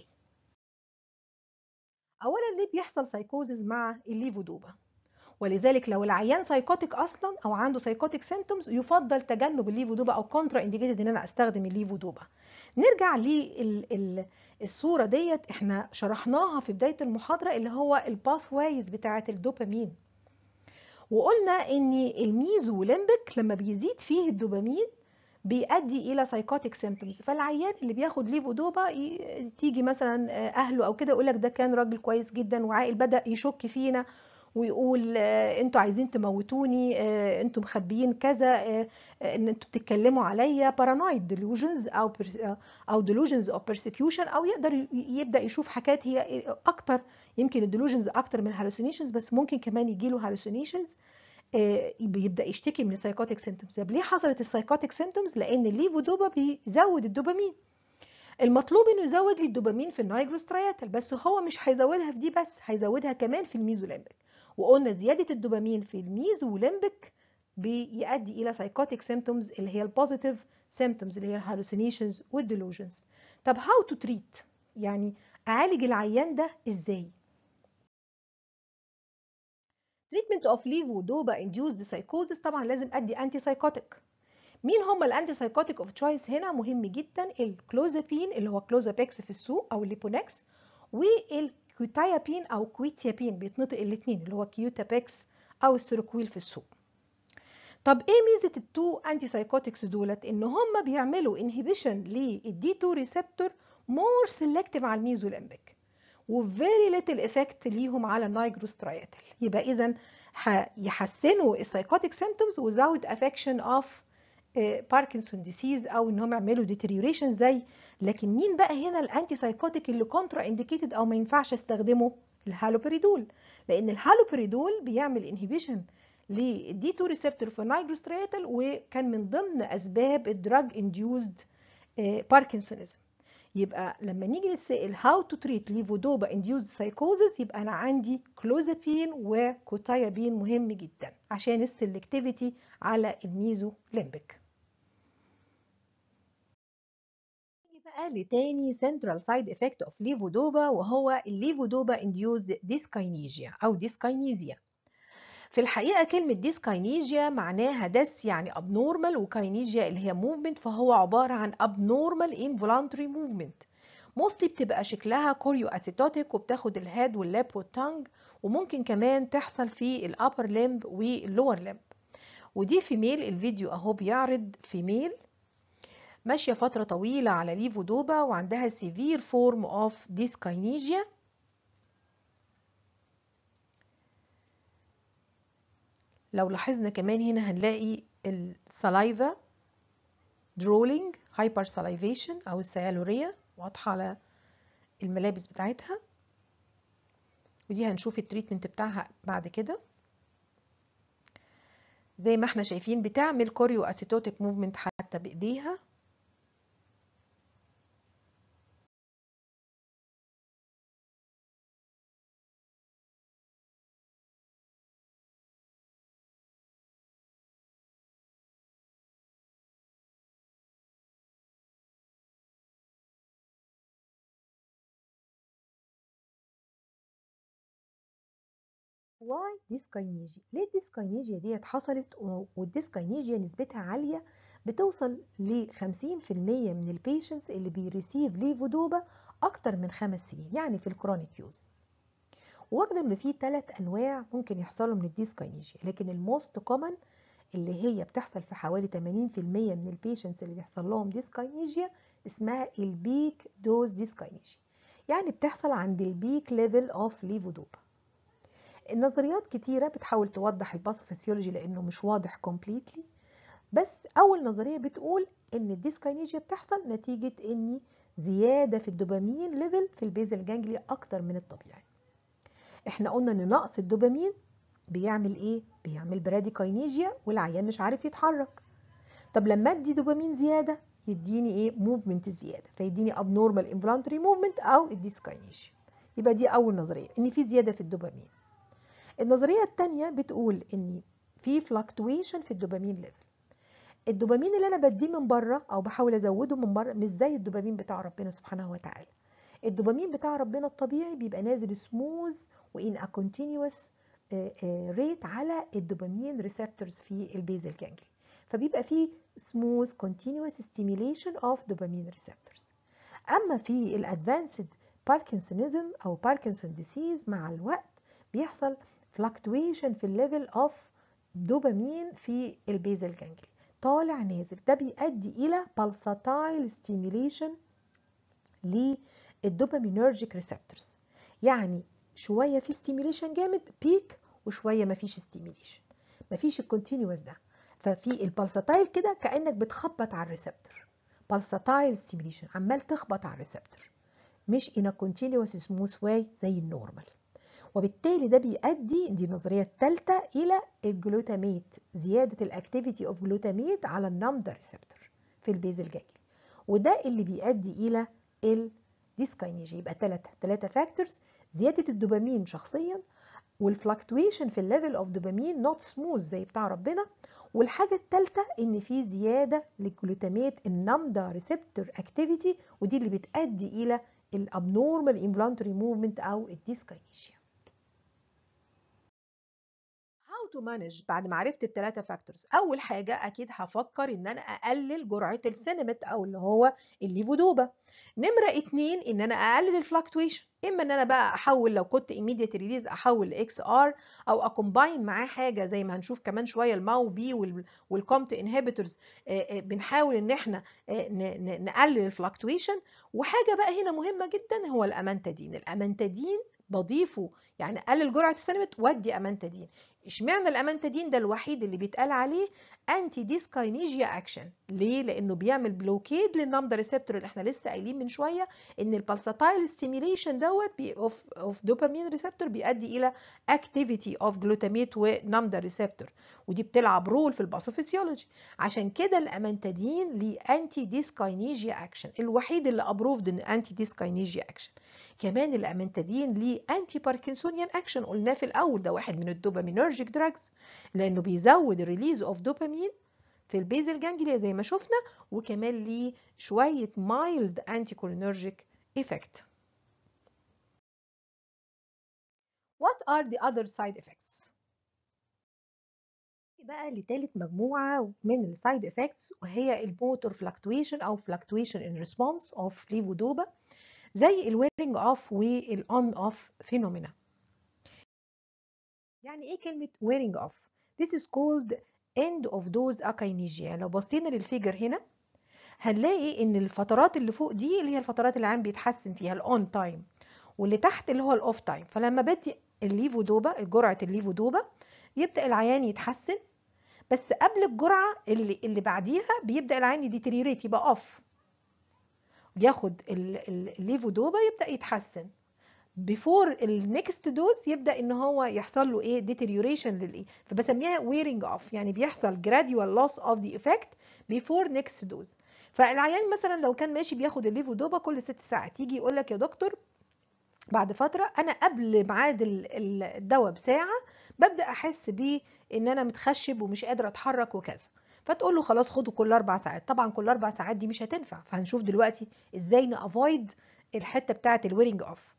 اولا ليه بيحصل سايكوزز مع الليفودوبا ولذلك لو العيان سايكوتيك اصلا او عنده سايكوتيك سيمتومز يفضل تجنب الليفودوبا او كونترا انديكيتد ان انا استخدم الليفودوبا نرجع للصوره ديت احنا شرحناها في بدايه المحاضره اللي هو الباث وايز بتاعه الدوبامين وقلنا ان الميزو ليمبك لما بيزيد فيه الدوبامين بيؤدي الى سايكوتيك سيمتومز فالعيان اللي بياخد ليفودوبا تيجي مثلا اهله او كده يقول لك ده كان راجل كويس جدا وعاقل بدا يشك فينا ويقول انتوا عايزين تموتوني انتوا مخبيين كذا ان انتوا بتتكلموا عليا بارانويد ديلوجنز او او ديلوجنز اوف بيرسيكيوشن او يقدر يبدا يشوف حاجات هي اكتر يمكن الديلوجنز اكتر من الهالوسينيشنز بس ممكن كمان يجي له هالوسينيشنز بيبدا يشتكي من السايكوتيك سيمتومز طب ليه حصلت السايكوتيك سيمتومز لان الليفودوبا بيزود الدوبامين المطلوب انه يزود لي الدوبامين في النايجروسترياتال بس هو مش هيزودها في دي بس هيزودها كمان في الميزوليمبيك وقلنا زيادة الدوبامين في الميزوليمبيك بيؤدي إلى سايكوتيك سيمتومز اللي هي البوزيتيف سيمتومز اللي هي الهالوسينيشنز والديلوجنز طب هاو تو تريت يعني أعالج العيان ده إزاي؟ تريتمنت اوف ليفودوبا انديوزد سايكوزس طبعا لازم ادي انتي سايكوتيك مين هم الانتي سايكوتيك اوف تشويس هنا مهم جدا الكلوزابين اللي هو كلوزابيكس في السوق او الليبونكس وال كوتايابين او كويتيابين بيتنطق الاثنين اللي هو كيوتابيكس او السيروكويل في السوق طب ايه ميزه التو انتي سايكوتكس دولت ان هم بيعملوا انهبيشن للدي 2 ريسبتور مور سيلكتيف على الميزوليمبيك وفيري ليتل افكت ليهم على النايجروسترياتال يبقى اذا يحسنوا السايكوتيك سيمتومز without affection of باركنسون ديسيز او ان هم يعملوا ديتريوريشن زي لكن مين بقى هنا الانتي سايكوتيك اللي كونترا انديكيتد او ما ينفعش استخدمه الهالوبريدول لان الهالوبريدول بيعمل انهبيشن للدي 2 ريسبتور في النايجروسترياتال وكان من ضمن اسباب الدراج انديوزد باركنسونيزم يبقى لما نيجي نتسأل how to treat levodopa induced psychosis يبقى انا عندي clozapine وكوتايابين مهم جدا عشان السلكتيفيتي على الميزو ليمبك نيجي بقى لتاني central side effect of levodopa وهو الليفودوبا induced dyskinesia او dyskinesia في الحقيقة كلمة ديسكاينيجيا معناها دس يعني abnormal وكاينيجيا اللي هي movement فهو عبارة عن abnormal involuntary movement mostly بتبقى شكلها كوريو اسيتوتيك وبتاخد الهاد واللاب والتانج وممكن كمان تحصل في الابر لمب واللور لمب ودي فيميل الفيديو اهو بيعرض فيميل ماشية فترة طويلة على ليفودوبا وعندها severe form of dyskinesia لو لاحظنا كمان هنا هنلاقي السلايفا درولينج هايبر سلايفيشن او السيالوريا واضحه على الملابس بتاعتها ودي هنشوف التريتمنت بتاعها بعد كده زي ما احنا شايفين بتعمل كوريو اسيتوتيك موفمنت حتى بايديها واي ديسكاينيجيا ليه الديسكاينيجيا ديت حصلت والديسكاينيجيا نسبتها عالية بتوصل ل 50% من البيشنتس اللي بيريسيف ليفودوبا أكتر من خمس سنين يعني في الكرونيك يوز واخدة إن في ثلاث أنواع ممكن يحصلوا من الديسكاينيجيا لكن الموست كومن اللي هي بتحصل في حوالي 80% من البيشنتس اللي بيحصل لهم ديسكاينيجيا اسمها البيك دوز ديسكاينيجيا يعني بتحصل عند البيك ليفل اوف ليفودوبا النظريات كتيرة بتحاول توضح الباثوفيسيولوجي لأنه مش واضح كومبليتلي بس أول نظرية بتقول إن الديسكاينيجيا بتحصل نتيجة إن زيادة في الدوبامين ليفل في البيزل جانجلي أكتر من الطبيعي إحنا قلنا إن نقص الدوبامين بيعمل إيه؟ بيعمل براديكاينيجيا والعيان مش عارف يتحرك طب لما أدي دوبامين زيادة يديني إيه؟ موفمنت زيادة فيديني abnormal involuntary movement أو الديسكاينيجيا يبقى دي أول نظرية إن في زيادة في الدوبامين النظرية التانية بتقول ان في فلكتويشن في الدوبامين ليفل الدوبامين اللي انا بديه من بره او بحاول ازوده من بره مش زي الدوبامين بتاع ربنا سبحانه وتعالى الدوبامين بتاع ربنا الطبيعي بيبقى نازل سموز وان ا كونتينوس ريت على الدوبامين ريسبتورز في البيزل جانجلي فبيبقى فيه سموز كونتينوس ستيميليشن اوف دوبامين ريسبتورز اما في الادفانسد باركنسونيزم او باركنسون ديسيز مع الوقت بيحصل fluctuation في الليفل اوف دوبامين في البيزل جانجلي طالع نازل ده بيؤدي الى pulsatile stimulation للدوبامينرجيك ريسبتورز يعني شويه في ستيميليشن جامد بيك وشويه مفيش ستيميليشن مفيش الكونتينوس ده ففي البلساتايل كده كانك بتخبط على الريسبتور pulsatile stimulation عمال تخبط على الريسبتور مش in a continuous smooth way زي النورمال وبالتالي ده بيؤدي دي النظريه الثالثه الى الجلوتاميت زياده الاكتيفيتي اوف جلوتاميت على النمدا ريسبتور في البيزل جانجلي وده اللي بيؤدي الى الديسكاينيجيا يبقى ثلاثه ثلاثه فاكتورز زياده الدوبامين شخصيا والفلكتويشن في الليفل اوف دوبامين نوت سموث زي بتاع ربنا والحاجه الثالثه ان في زياده للجلوتاميت النمدا ريسبتور اكتيفيتي ودي اللي بتؤدي الى الابنورمال انفلانتوري موفمنت او الديسكاينيجيا هاو تو مانج بعد ما عرفت الثلاثه فاكتورز اول حاجه اكيد هفكر ان انا اقلل جرعه السينمت او اللي هو الليفودوبا نمره اتنين ان انا اقلل الفلكتويشن اما ان انا بقى احول لو كنت immediate ريليز احول لاكس ار او اكومباين معاه حاجه زي ما هنشوف كمان شويه الماو بي والكومت انهبيتورز بنحاول ان احنا نقلل الفلكتويشن وحاجه بقى هنا مهمه جدا هو الامانتادين الامانتادين بضيفه يعني اقلل جرعه السينمت وادي امانتادين اشمعنى الامانتادين ده الوحيد اللي بيتقال عليه انتي ديسكاينيجيا اكشن ليه لانه بيعمل بلوكيد للنمدا ريسبتور اللي احنا لسه قايلين من شويه ان البالساتايل ستيميليشن دوت اوف اوف دوبامين ريسبتور بيؤدي الى اكتيفيتي اوف جلوتاميت ونمدا ريسبتور ودي بتلعب رول في الباثوفيسيولوجي عشان كده الامانتادين ليه انتي ديسكاينيجيا اكشن الوحيد اللي ابروفد ان انتي ديسكاينيجيا اكشن كمان الامانتادين ليه انتي باركنسونيان اكشن قلناه في الاول ده واحد من الدوبامينرجيك دراجز لانه بيزود الريليز اوف دوبامين في البيزل جانجليا زي ما شفنا وكمان ليه شويه مايلد انتي كولينرجيك ايفكت What are the other side effects؟ بقى لتالت مجموعة من السايد افكتس وهي الموتور فلكتويشن أو fluctuation in response of levodopa زي الويرنج اوف والاون اوف فينومينا يعني ايه كلمة wearing off this is called end of dose akinesia لو بصينا للفيجر هنا هنلاقي ان الفترات اللي فوق دي اللي هي الفترات اللي العام بيتحسن فيها الاون تايم واللي تحت اللي هو الاوف تايم فلما بدي الليفودوبا جرعة الليفودوبا يبدأ العيان يتحسن بس قبل الجرعة اللي اللي بعديها بيبدأ العيان يديتريوريت يبقى اوف ياخد الليفودوبا يبدأ يتحسن بيفور النكست دوز يبدا ان هو يحصل له ايه ديتيريوريشن للايه فبسميها ويرنج اوف يعني بيحصل جراديوال لوس اوف ذا افكت بيفور نكست دوز فالعيان مثلا لو كان ماشي بياخد الليفودوبا كل ست ساعات يجي يقول لك يا دكتور بعد فتره انا قبل ميعاد الدواء بساعه ببدا احس بيه ان انا متخشب ومش قادره اتحرك وكذا فتقول له خلاص خده كل اربع ساعات طبعا كل اربع ساعات دي مش هتنفع فهنشوف دلوقتي ازاي نافويد الحته بتاعه الويرنج اوف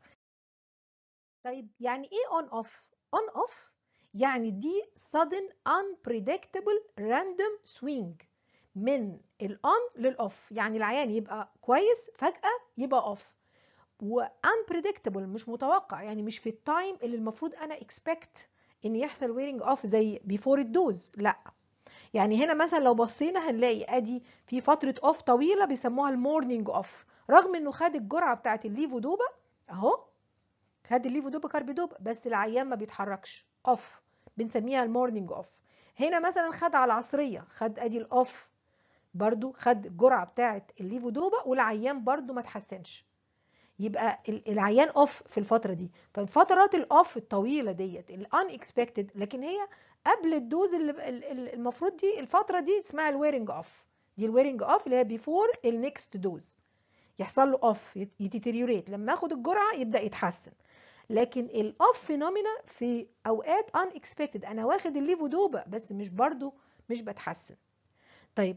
طيب يعني ايه on off on off يعني دي sudden unpredictable random swing من الأون للأوف يعني العيان يبقى كويس فجأة يبقى أوف و unpredictable مش متوقع يعني مش في التايم اللي المفروض أنا expect إن يحصل wearing off زي before الدوز لا يعني هنا مثلا لو بصينا هنلاقي ادي في فترة اوف طويلة بيسموها المورنينج اوف رغم انه خد الجرعة بتاعت الليفودوبا اهو خد الليفودوبا كاربيدوبا بس العيان ما بيتحركش اوف بنسميها المورنينج اوف هنا مثلا خد على العصريه خد ادي الاوف برضو خد الجرعه بتاعه الليفودوبا والعيان برضو ما تحسنش يبقى العيان اوف في الفتره دي ففترات الاوف الطويله ديت الان اكسبكتد لكن هي قبل الدوز اللي المفروض دي الفتره دي اسمها الويرنج اوف دي الويرنج اوف اللي هي بيفور النكست دوز يحصل له اوف يتيتيريوريت لما اخد الجرعه يبدا يتحسن لكن الاوف فينومينا في اوقات ان اكسبكتد انا واخد الليفودوبا بس مش برضو مش بتحسن طيب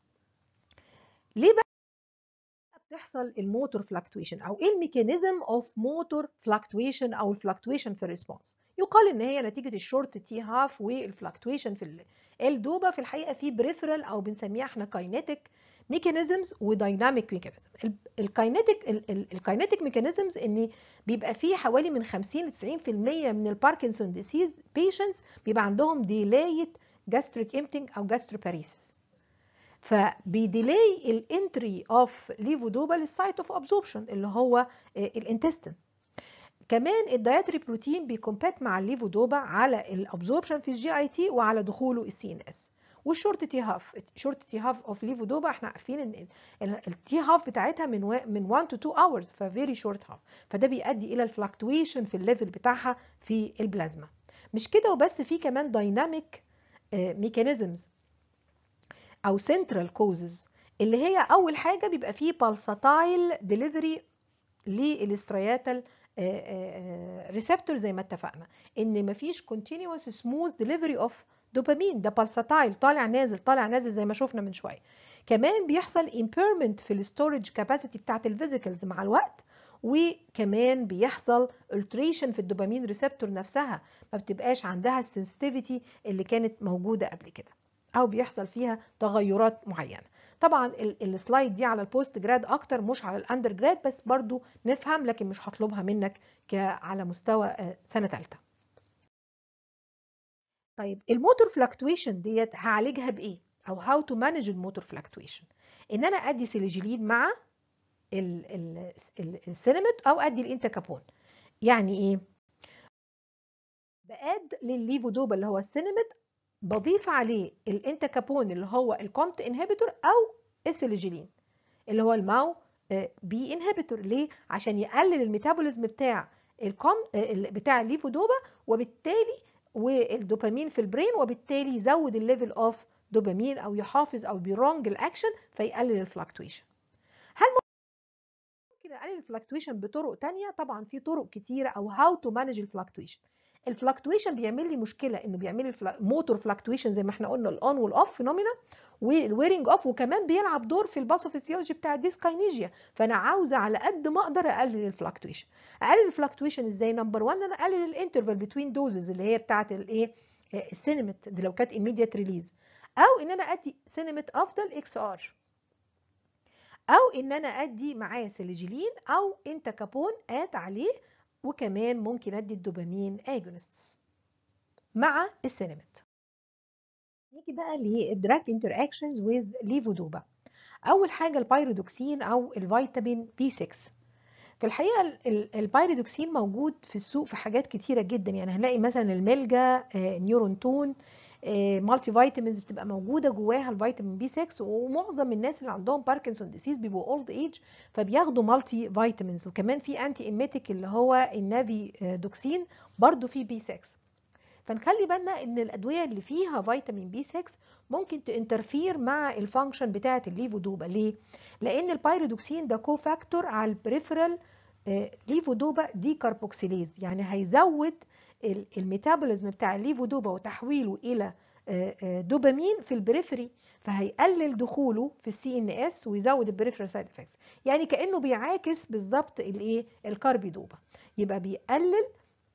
ليه بقى بتحصل الموتور فلكتويشن او ايه الميكانيزم اوف موتور فلكتويشن او الفلكتويشن في الريسبونس يقال ان هي نتيجه الشورت تي هاف والفلكتويشن في الدوبا في الحقيقه في بريفرال او بنسميها احنا كاينيتيك ميكانيزمز ودايناميك ميكانيزم الكاينيتيك الكاينيتيك ميكانيزمز ان بيبقى فيه حوالي من 50 ل 90% من الباركنسون ديسيز بيشنتس بيبقى عندهم ديلايد جاستريك امتنج او جاستروباريسيس فبيديلاي الانتري اوف ليفودوبا للسايت اوف ابزوربشن اللي هو الانتستين كمان الدايتري بروتين بيكومبات مع الليفودوبا على الابزوربشن في الجي اي تي وعلى دخوله السي ان اس والشورت تي هاف شورت تي هاف اوف ليفودوبا احنا عارفين ان التي هاف بتاعتها من و... من 1 تو 2 اورز ففيري شورت هاف فده بيؤدي الى الفلكتويشن في الليفل بتاعها في البلازما مش كده وبس في كمان دايناميك ميكانيزمز او سنترال كوزز اللي هي اول حاجه بيبقى فيه بالساتايل ديليفري للاسترياتال ريسبتور زي ما اتفقنا ان مفيش continuous smooth delivery of دوبامين ده بالساتايل طالع نازل طالع نازل زي ما شفنا من شويه كمان بيحصل impairment في الستورج كاباسيتي بتاعت الفيزيكلز مع الوقت وكمان بيحصل alteration في الدوبامين ريسبتور نفسها ما بتبقاش عندها السنسيتيفيتي اللي كانت موجوده قبل كده او بيحصل فيها تغيرات معينه طبعا السلايد دي على البوست جراد اكتر مش على الاندر جراد بس برضو نفهم لكن مش هطلبها منك على مستوى سنه ثالثه طيب الموتور فلكتويشن ديت هعالجها بايه او هاو تو مانج الموتور فلكتويشن ان انا ادي سيليجلين مع السينمت او ادي الانتاكابون يعني ايه باد للليفودوبا اللي هو السينمت بضيف عليه الانتاكابون اللي هو الكومت انهبيتور او السيليجيلين اللي هو الماو بي انهبيتور ليه عشان يقلل الميتابوليزم بتاع الكوم بتاع الليفودوبا وبالتالي والدوبامين في البرين وبالتالي يزود الليفل اوف دوبامين او يحافظ او بيرونج الاكشن فيقلل الفلكتويشن هل ممكن اقلل الفلكتويشن بطرق تانية طبعا في طرق كتيره او هاو تو مانج الفلكتويشن الفلكتويشن بيعمل لي مشكله انه بيعمل لي موتور فلكتويشن زي ما احنا قلنا الاون والاوف فينومينا والويرنج اوف وكمان بيلعب دور في الباثوفيسيولوجي بتاع الديسكاينيجيا فانا عاوزه على قد ما اقدر اقلل الفلكتويشن اقلل الفلكتويشن ازاي نمبر 1 انا اقلل الانترفال بتوين دوزز اللي هي بتاعه الايه السينمت دي لو كانت immediate ريليز او ان انا ادي سينمت افضل اكس ار او ان انا ادي معاه سيليجيلين او انتاكابون اد عليه وكمان ممكن ادي الدوبامين اجونستس مع السينمت نيجي بقى للدراج انتر اكشنز ويز ليفودوبا اول حاجه البايرودوكسين او الفيتامين بي 6 في الحقيقه البايرودوكسين موجود في السوق في حاجات كتيره جدا يعني هنلاقي مثلا الملجا نيورونتون مالتي فيتامينز بتبقى موجوده جواها الفيتامين بي 6 ومعظم الناس اللي عندهم باركنسون ديسيز بيبقوا اولد ايج فبياخدوا مالتي فيتامينز وكمان في انتي ايميتيك اللي هو النافي دوكسين برضو فيه بي 6 فنخلي بالنا ان الادويه اللي فيها فيتامين بي 6 ممكن تانترفير مع الفانكشن بتاعه الليفودوبا ليه لان البايرودوكسين ده كو فاكتور على البريفرال ليفودوبا دي كاربوكسيليز يعني هيزود الميتابوليزم بتاع الليفودوبا وتحويله الى دوبامين في البريفري فهيقلل دخوله في السي ان اس ويزود البريفرال سايد افكتس يعني كانه بيعاكس بالظبط الايه الكاربيدوبا يبقى بيقلل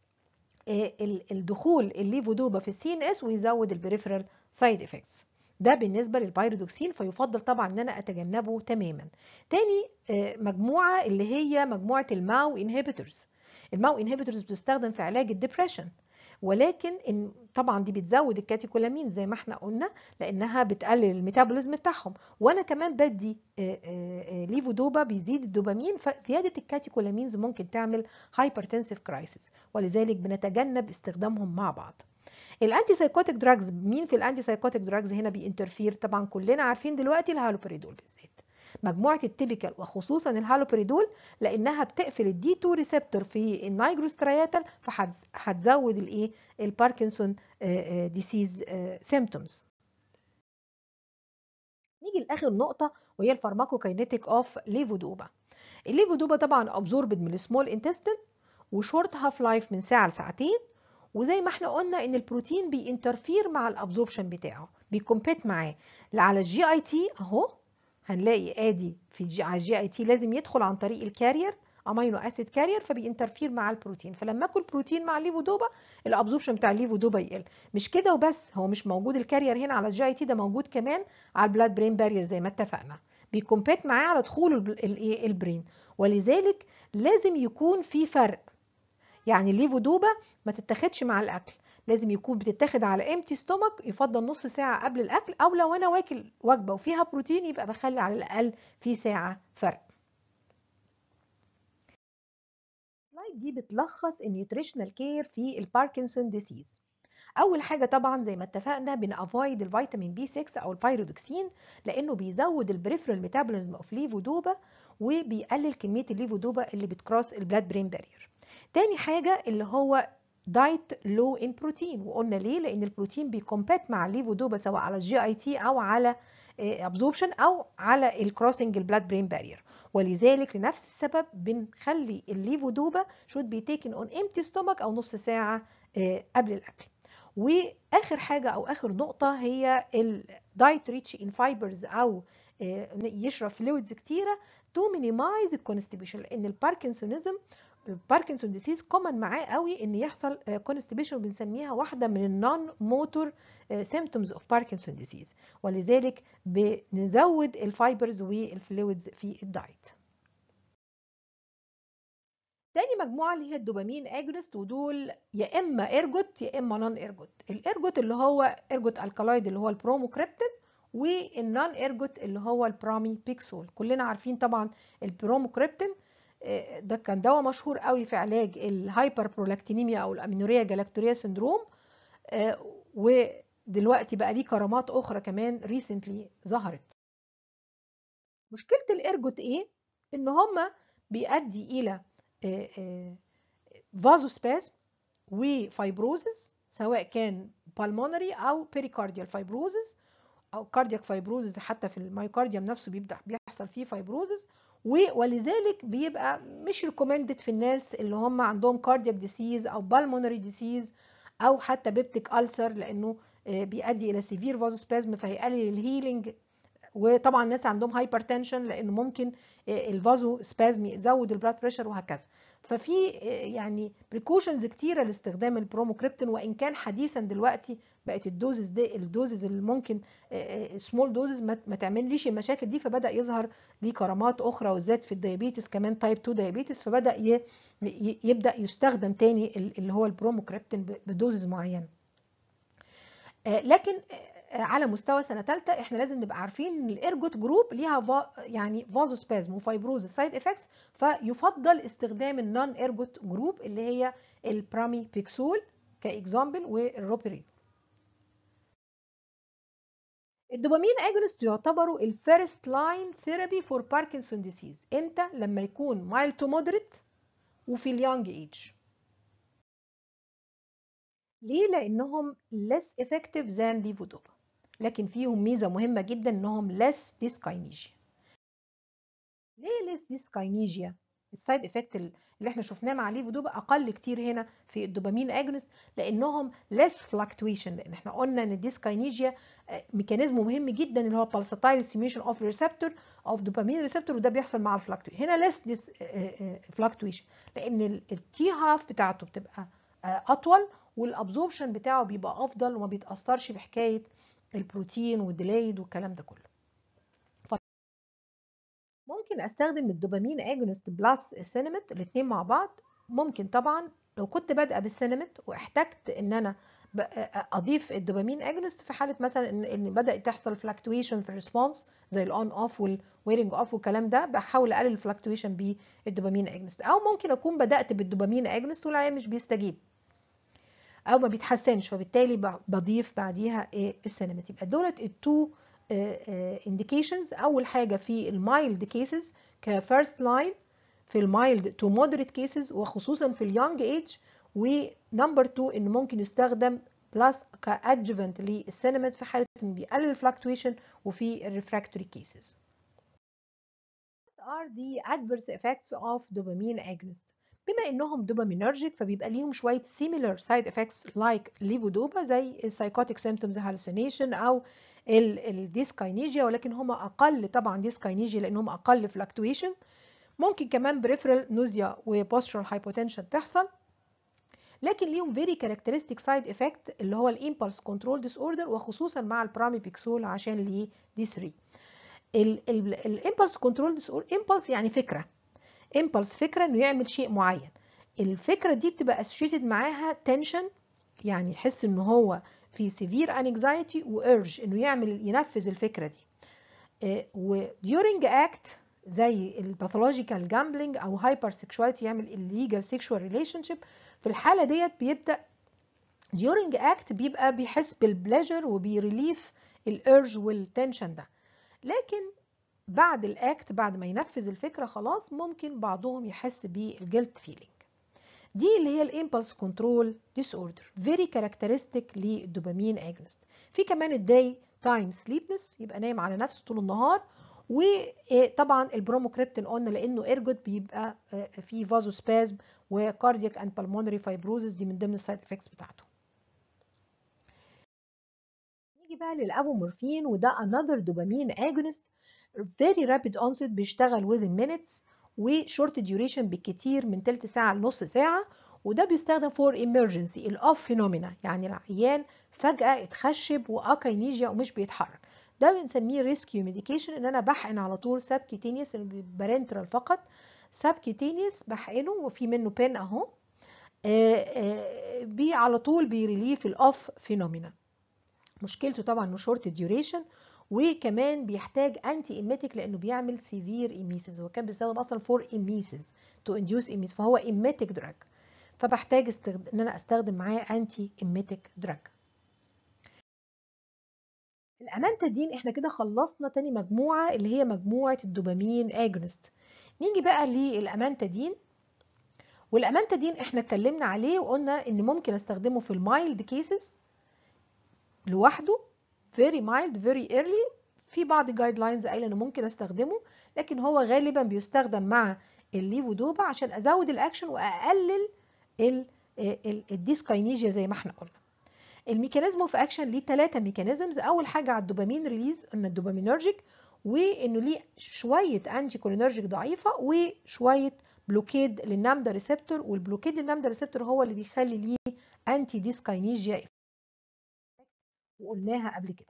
الدخول الليفودوبا في السي ان اس ويزود البريفرال سايد افكتس ده بالنسبة للبايرودوكسين فيفضل طبعا ان انا اتجنبه تماما تاني مجموعة اللي هي مجموعة الماو انهبيتورز الماو انهبيتورز بتستخدم في علاج الدبريشن ولكن إن طبعا دي بتزود الكاتيكولامين زي ما احنا قلنا لانها بتقلل الميتابوليزم بتاعهم وانا كمان بدي ليفودوبا بيزيد الدوبامين فزياده الكاتيكولامينز ممكن تعمل هايبرتنسيف كرايسيس ولذلك بنتجنب استخدامهم مع بعض الانتي سايكوتيك دراجز مين في الانتي سايكوتيك دراجز هنا بينترفير طبعا كلنا عارفين دلوقتي الهالوبريدول بالذات مجموعه التيبيكال وخصوصا الهالوبريدول لانها بتقفل الدي 2 ريسبتور في النايجروسترياتال فهتزود الايه الباركنسون ديسيز سيمبتومز نيجي لاخر نقطه وهي الفارماكوكاينيتيك اوف ليفودوبا الليفودوبا طبعا ابزوربد من السمول انتستين وشورت هاف لايف من ساعه لساعتين وزي ما احنا قلنا ان البروتين بينترفير مع الابزوربشن بتاعه بيكمبيت معاه على الجي اي تي اهو هنلاقي ادي في الجي على الجي اي تي لازم يدخل عن طريق الكارير امينو اسيد كارير فبينترفير مع البروتين فلما اكل بروتين مع الليفودوبا الابزوربشن بتاع الليفودوبا يقل مش كده وبس هو مش موجود الكارير هنا على الجي اي تي ده موجود كمان على البلاد برين بارير زي ما اتفقنا بيكمبيت معاه على دخول الايه البرين ولذلك لازم يكون في فرق يعني الليفودوبا ما تتاخدش مع الاكل لازم يكون بتتاخد على امتي ستومك يفضل نص ساعه قبل الاكل او لو انا واكل وجبه وفيها بروتين يبقى بخلي على الاقل في ساعه فرق السلايد دي بتلخص النيوتريشنال كير في الباركنسون ديسيز اول حاجه طبعا زي ما اتفقنا بنافايد الفيتامين بي 6 او البايرودوكسين لانه بيزود البريفرال ميتابوليزم اوف ليفودوبا وبيقلل كميه الليفودوبا اللي بتكروس البلاد برين بارير تاني حاجه اللي هو دايت لو ان بروتين وقلنا ليه لان البروتين بيكومبات مع الليفودوبا سواء على الجي اي تي او على ابزوربشن او على الكروسنج البلاد برين بارير ولذلك لنفس السبب بنخلي الليفودوبا should be taken on empty stomach او نص ساعه قبل الاكل واخر حاجه او اخر نقطه هي الدايت ريتش ان فايبرز او يشرب فلويدز كتيره تو مينيمايز الكونستيبيشن لان الباركنسونيزم الباركنسون ديسيز كومن معاه قوي ان يحصل كونستيبيشن بنسميها واحده من النون موتور سيمبتومز اوف باركنسون ديسيز ولذلك بنزود الفايبرز والفلويدز في الدايت تاني مجموعة اللي هي الدوبامين اجونست ودول يا اما ارجوت يا اما نون ارجوت الارجوت اللي هو ارجوت الكالايد اللي هو البروموكريبتين والنون ارجوت اللي هو البرامي بيكسول كلنا عارفين طبعا البروموكريبتين ده كان دواء مشهور قوي في علاج الهايبر برولكتينيميا او الامينوريا جلاكتوريا سندروم ودلوقتي بقى ليه كرامات اخرى كمان ريسنتلي ظهرت مشكله الارجوت ايه ان هما بيؤدي الى فازوسباسم وفايبروزز سواء كان بالمونري او بيريكارديال فايبروزز او كاردياك فايبروزز حتى في المايوكارديوم نفسه بيبدا بيحصل فيه فايبروزز ولذلك بيبقى مش ريكومندد في الناس اللي هم عندهم كاردياك ديسيز او بالمونري ديسيز او حتى بيبتيك ألسر لانه بيؤدي الى سيفير فازوسبازم فهيقلل الهيلينج وطبعا الناس عندهم هايبرتنشن لانه ممكن الفازو سبازم يزود البلاد بريشر وهكذا ففي يعني بريكوشنز كتيره لاستخدام البروموكريبتين وان كان حديثا دلوقتي بقت الدوزز دي الدوزز اللي ممكن سمول دوزز ما تعمليش المشاكل دي فبدا يظهر ليه كرامات اخرى وزاد في الديابيتس كمان تايب 2 ديابيتس فبدا يبدا يستخدم تاني اللي هو البروموكريبتين بدوزز معينه لكن على مستوى سنه ثالثه احنا لازم نبقى عارفين ان الارجوت جروب ليها فا يعني فازوسبازم وفايبروز سايد افكتس فيفضل استخدام النون ارجوت جروب اللي هي البرامي بيكسول كاكزامبل والروبرين الدوبامين اجونست يعتبروا الفيرست لاين ثيرابي فور باركنسون ديسيز امتى لما يكون مايل تو مودريت وفي اليونج ايج ليه لانهم less effective than levodopa لكن فيهم ميزه مهمه جدا انهم less dyskinesia ليه less dyskinesia السايد افكت اللي احنا شفناه مع ليفودوبا اقل كتير هنا في الدوبامين اجونست لانهم less fluctuation لان احنا قلنا ان الديسكاينيجيا ميكانيزم مهم جدا اللي هو pulsatile stimulation of receptor of dopamine receptor وده بيحصل مع الفلكتويشن هنا less this fluctuation لان التي هاف بتاعته بتبقى اطول والابزوربشن بتاعه بيبقى افضل وما بيتاثرش بحكايه البروتين والديلايد والكلام ده كله ممكن استخدم الدوبامين اجونست بلس السينمت الاثنين مع بعض ممكن طبعا لو كنت بادئه بالسينمت واحتجت ان انا اضيف الدوبامين اجونست في حاله مثلا ان, إن بدات تحصل فلكتويشن في الريسبونس زي الاون اوف والويرنج اوف والكلام ده بحاول اقلل الفلكتويشن بالدوبامين اجونست او ممكن اكون بدات بالدوبامين اجونست والعيان مش بيستجيب او ما بيتحسنش وبالتالي بضيف بعديها السينمت يبقى دولت التو انديكيشنز اول حاجه في المايلد كيسز كفيرست لاين في المايلد تو مودريت كيسز وخصوصا في اليونج ايج ونمبر 2 ان ممكن يستخدم بلس كادجuvant للسينمت في حاله انه بيقلل الفلكتويشن وفي الريفراكتوري كيسز are the adverse effects of dopamine agonist بما انهم دوبامينرجيك فبيبقى ليهم شويه similar side effects like levodopa زي psychotic symptoms hallucination او الديسكاينيجيا ولكن هم اقل طبعا ديسكاينيجيا لانهم اقل fluctuation ممكن كمان peripheral nausea و postural hypotension تحصل لكن ليهم very characteristic side effect اللي هو الامبulse control disorder وخصوصا مع البراميبيكسول عشان ليه دي 3 الامبulse كنترول disorder impulse يعني فكره impulse فكره انه يعمل شيء معين الفكره دي بتبقى associated معاها tension يعني يحس ان هو في severe anxiety و urge انه يعمل ينفذ الفكره دي و during act زي الباثولوجيكال جامبلينج او هايبر سيكشواليتي يعمل illegal sexual relationship في الحاله ديت بيبدا during act بيبقى بيحس بالبليجر وبيريليف الارج والتنشن ده لكن بعد الاكت بعد ما ينفذ الفكره خلاص ممكن بعضهم يحس بالجلت فيلينج دي اللي هي الامبلس كنترول ديس اوردر فيري كاركترستيك للدوبامين اجنست في كمان الداي تايم سليبنس يبقى نايم على نفسه طول النهار وطبعا البروموكريبتين قلنا لانه ايرجوت بيبقى فيه فازو سبازم وكاردياك اند بالمونري فايبروزس دي من ضمن السايد افكتس بتاعته نيجي بقى للابومورفين وده another دوبامين agonist very rapid onset بيشتغل within minutes وشورت ديوريشن بالكتير من تلت ساعة لنص ساعة وده بيستخدم فور emergency الاوف فينومينا يعني العيان فجأة اتخشب واكاينيجيا ومش بيتحرك ده بنسميه ريسكيو ميديكيشن ان انا بحقن على طول سبكيتينيوس بارنترال فقط سبكيتينيوس بحقنه وفي منه بين اهو بي على طول بيريليف الاوف فينومينا مشكلته طبعا انه شورت ديوريشن وكمان بيحتاج انتي ايميتيك لانه بيعمل سيفير ايميسيس هو كان بيستخدم اصلا فور ايميسيس تو انديوس ايميس فهو ايميتيك دراج فبحتاج استخد... ان انا استخدم معاه انتي ايميتيك دراج الامانتادين احنا كده خلصنا تاني مجموعه اللي هي مجموعه الدوبامين اجونست نيجي بقى للامانتادين والامانتادين احنا اتكلمنا عليه وقلنا ان ممكن استخدمه في المايلد كيسز لوحده very mild very early في بعض جايد لاينز قايله انه ممكن استخدمه لكن هو غالبا بيستخدم مع الليفودوبا عشان ازود الاكشن واقلل الديسكاينيجيا زي ما احنا قلنا الميكانيزم اوف اكشن ليه ثلاثه ميكانيزمز اول حاجه على الدوبامين ريليز قلنا الدوبامينرجيك وانه ليه شويه انتي كولينرجيك ضعيفه وشويه بلوكيد للنامدا ريسبتور والبلوكيد للنامدا ريسبتور هو اللي بيخلي ليه انتي ديسكاينيجيا وقلناها قبل كده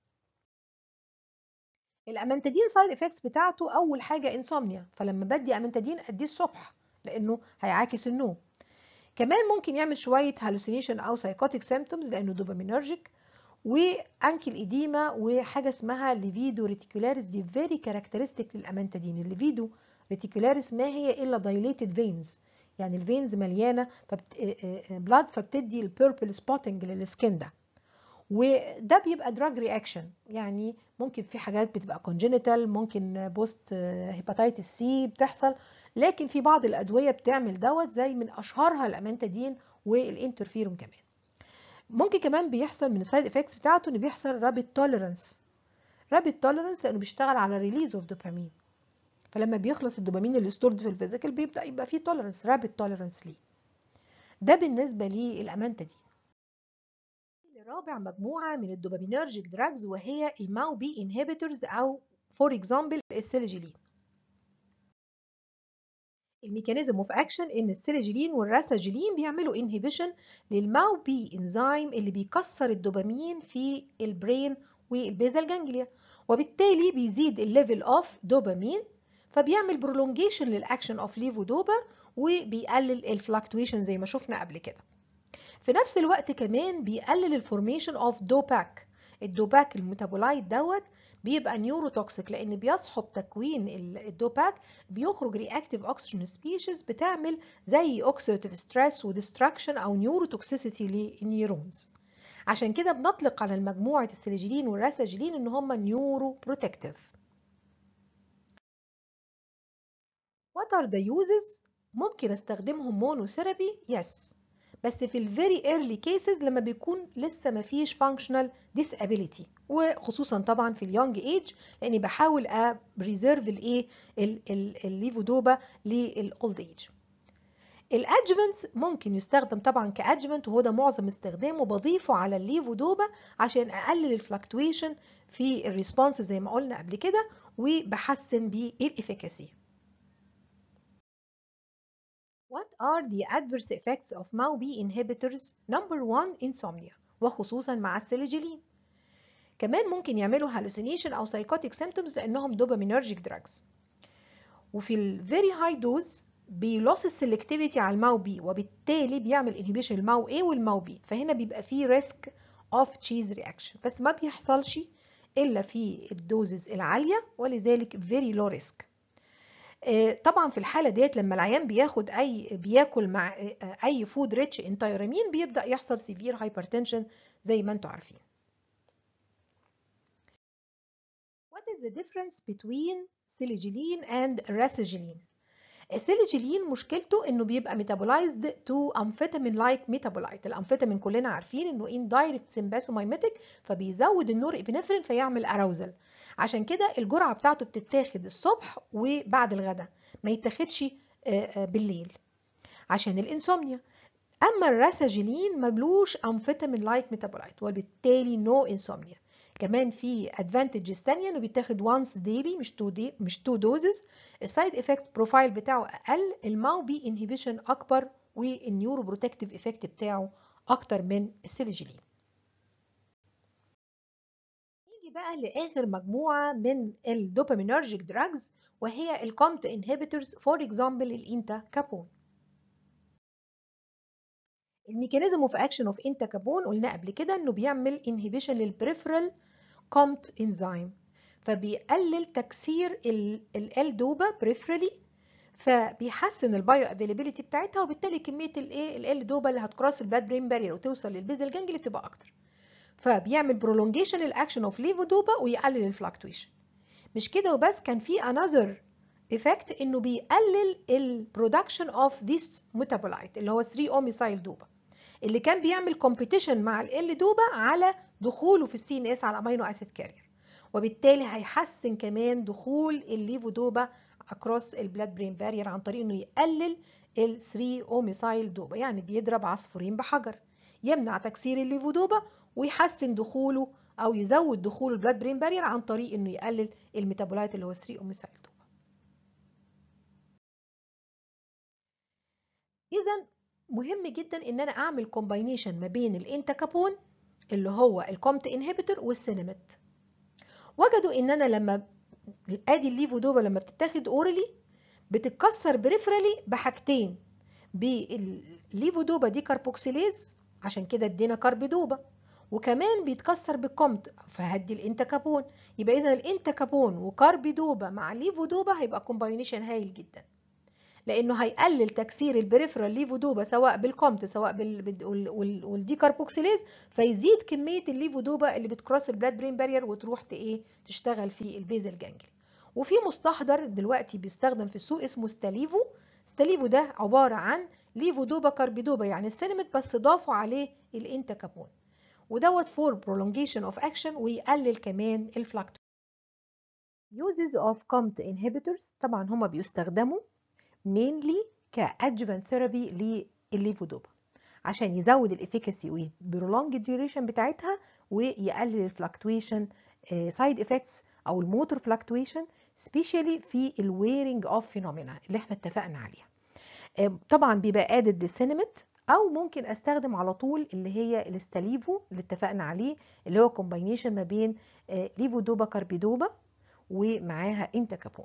الامانتادين سايد افكتس بتاعته اول حاجه انسومنيا فلما بدي امانتادين اديه الصبح لانه هيعاكس النوم كمان ممكن يعمل شويه هالوسينيشن او سايكوتيك سيمبتومز لانه دوبامينرجيك وانكل ايديما وحاجه اسمها ليفيدو ريتيكولاريس دي فيري كاركترستيك للامانتادين الليفيدو ريتيكولاريس ما هي الا دايليتد فينز يعني الفينز مليانه فبت... بلاد فبتدي البيربل سبوتنج للسكين ده وده بيبقى دراج رياكشن يعني ممكن في حاجات بتبقى كونجينيتال ممكن بوست هيباتيتس سي بتحصل لكن في بعض الادويه بتعمل دوت زي من اشهرها الامانتادين والانترفيرون كمان ممكن كمان بيحصل من السايد افكتس بتاعته ان بيحصل رابيد توليرانس رابيد توليرانس لانه بيشتغل على ريليز اوف دوبامين فلما بيخلص الدوبامين اللي ستورد في الفيزيكال بيبدا يبقى فيه توليرانس رابيد توليرانس ليه ده بالنسبه للامانتادين رابع مجموعة من الدوبامينرجيك دراجز وهي الماو بي انهبيتورز أو فور اكزامبل السيليجيلين الميكانيزم اوف اكشن ان السيليجيلين والراساجيلين بيعملوا انهبيشن للماو بي انزيم اللي بيكسر الدوبامين في البرين والبيزال جانجليا وبالتالي بيزيد الليفل اوف دوبامين فبيعمل برولونجيشن للاكشن اوف ليفودوبا وبيقلل الفلكتويشن زي ما شفنا قبل كده في نفس الوقت كمان بيقلل الفورميشن اوف دوباك الدوباك الميتابولايت دوت بيبقى نيوروتوكسيك لان بيصحب تكوين الدوباك بيخرج رياكتيف اوكسجين سبيشيز بتعمل زي اوكسيديف ستريس وديستراكشن او نيوروتوكسيسيتي للنيورونز عشان كده بنطلق على المجموعه السيليجيلين والراساجيلين ان هم نيورو بروتكتيف What are the uses؟ ممكن استخدمهم مونوثيرابي يس yes. بس في الفيري ايرلي كيسز لما بيكون لسه ما فيش فانكشنال disability وخصوصا طبعا في اليونج ايج لاني بحاول ابريزيرف الايه الليفودوبا للاولد ايج الادجفنتس ممكن يستخدم طبعا كادجفنت وهو ده معظم استخدامه بضيفه على الليفودوبا عشان اقلل الفلكتويشن في الريسبونس زي ما قلنا قبل كده وبحسن بيه الافيكاسي What are the adverse effects of MAO-B inhibitors? Number one, insomnia وخصوصا مع السيليجيلين. كمان ممكن يعملوا hallucination أو psychotic symptoms لأنهم dopaminergic drugs. وفي ال very high dose بيلوس السلكتيفيتي على الماو بي وبالتالي بيعمل inhibition الماو A والماو B فهنا بيبقى فيه risk of cheese reaction بس ما بيحصلش إلا في الدوزز العالية ولذلك very low risk. طبعا في الحاله ديت لما العيان بياخد اي بياكل مع اي فود ريتش ان تايرامين بيبدا يحصل سيفير هايبرتنشن زي ما انتم عارفين What is the difference between سيليجيلين and راسيجيلين السيليجيلين مشكلته انه بيبقى ميتابولايزد تو امفيتامين لايك ميتابولايت الامفيتامين كلنا عارفين انه ان دايركت سمباسومايميتك فبيزود النور ابنفرين فيعمل اراوزل عشان كده الجرعه بتاعته بتتاخد الصبح وبعد الغداء ما يتاخدش بالليل عشان الانسومنيا اما الراساجيلين ملوش امفيتامين لايك ميتابولايت وبالتالي نو no انسومنيا كمان في ادفانتجز ثانيه انه بيتاخد وانس ديلي مش تو دي مش تو دوزز السايد افكت بروفايل بتاعه اقل الماو بي انهبيشن اكبر والنيورو بروتكتيف افكت بتاعه اكتر من السيليجيلين نيجي بقى لاخر مجموعه من الدوبامينرجيك دراجز وهي الكومت انهبيتورز فور اكزامبل الانتا كابون الميكانيزم اوف اكشن اوف انتا كابون قلنا قبل كده انه بيعمل انهبيشن للبريفرال COMT enzyme فبيقلل تكسير ال دوبا بريفرالي فبيحسن البايو افيلابيلتي بتاعتها وبالتالي كميه الايه ال دوبا اللي هتكراس البلاد برين بارير وتوصل للبيزل جانجلي بتبقى اكتر فبيعمل برولونجيشن الاكشن اوف ليفودوبا ويقلل الفلكتويشن مش كده وبس كان في انذر ايفكت انه بيقلل البرودكشن اوف ذيس ميتابولايت اللي هو 3 اوميسايل دوبا اللي كان بيعمل كومبيتيشن مع ال دوبا على دخوله في السي ان اس على امينو اسيد كارير وبالتالي هيحسن كمان دخول الليفودوبا اكروس البلاد برين بارير عن طريق انه يقلل ال 3 اوميسايل دوبا يعني بيضرب عصفورين بحجر يمنع تكسير الليفودوبا ويحسن دخوله او يزود دخول البلاد برين بارير عن طريق انه يقلل الميتابولايت اللي هو 3 اوميسايل دوبا اذا مهم جدا ان انا اعمل كومباينيشن ما بين الانتاكابون اللي هو الكومت انهبيتور والسينمت وجدوا ان انا لما ادي الليفودوبا لما بتتاخد اورالي بتتكسر بريفرالي بحاجتين بالليفودوبا دي كاربوكسيليز عشان كده ادينا كاربيدوبا وكمان بيتكسر بالكومت فهدي الانتاكابون يبقى اذا الانتاكابون وكاربيدوبا مع ليفودوبا هيبقى كومباينيشن هايل جدا لانه هيقلل تكسير البريفرال ليفودوبا سواء بالكومت سواء والديكاربوكسيليز فيزيد كميه الليفودوبا اللي بتكروس البلاد برين بارير وتروح ايه تشتغل في البيزل جانجلي وفي مستحضر دلوقتي بيستخدم في السوق اسمه ستاليفو ستاليفو ده عباره عن ليفودوبا كاربيدوبا يعني السينمت بس ضافوا عليه الانتاكابون ودوت فور prolongation اوف اكشن ويقلل كمان الفلاكتو uses of COMT inhibitors طبعا هما بيستخدموا mainly كادجuvant ثيرابي للليفودوبا عشان يزود الافيكاسي ويبرولونج الديوريشن بتاعتها ويقلل الفلكتويشن سايد افكتس او الموتور فلكتويشن سبيشالي في الويرنج اوف فينومينا اللي احنا اتفقنا عليها طبعا بيبقى ادد للسينمت او ممكن استخدم على طول اللي هي الاستاليفو اللي اتفقنا عليه اللي هو كومباينيشن ما بين ليفودوبا كاربيدوبا ومعاها انتاكابون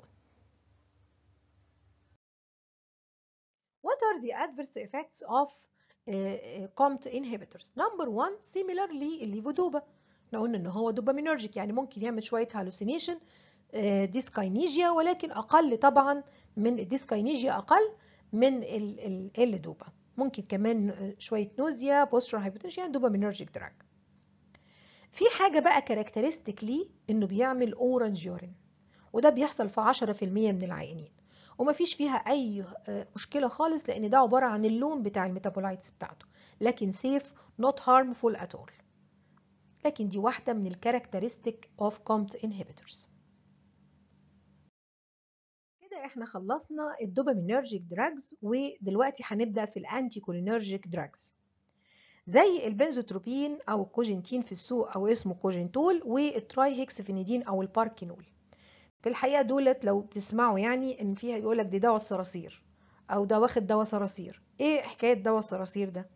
What are the adverse effects of uh, COMT inhibitors? Number one, similar للليفودوبا. احنا قلنا ان هو دوبامينرجيك يعني ممكن يعمل شويه هالوسينيشن ديسكاينيجيا ولكن اقل طبعا من الديسكاينيجيا اقل من الليدوبا. ممكن كمان شويه نوزيا بوسترال هايبوتنشن يعني دوبامينرجيك دراج. في حاجه بقى كاركترستيك ليه انه بيعمل اورنج يورين وده بيحصل في 10% من العيانين. ومفيش فيها اي مشكله خالص لان ده عباره عن اللون بتاع الميتابولايتس بتاعته لكن سيف نوت هارمفول ات اول لكن دي واحده من الكاركترستيك اوف كومت انهبيتورز كده احنا خلصنا الدوبامينرجيك دراجز ودلوقتي هنبدا في الانتي كولينرجيك دراجز زي البنزوتروبين او الكوجنتين في السوق او اسمه كوجنتول والتراي هيكسفينيدين او الباركينول في الحقيقه دولت لو بتسمعوا يعني ان فيها يقول لك دي دواء الصراصير او ده واخد دواء صراصير ايه حكايه دواء الصراصير ده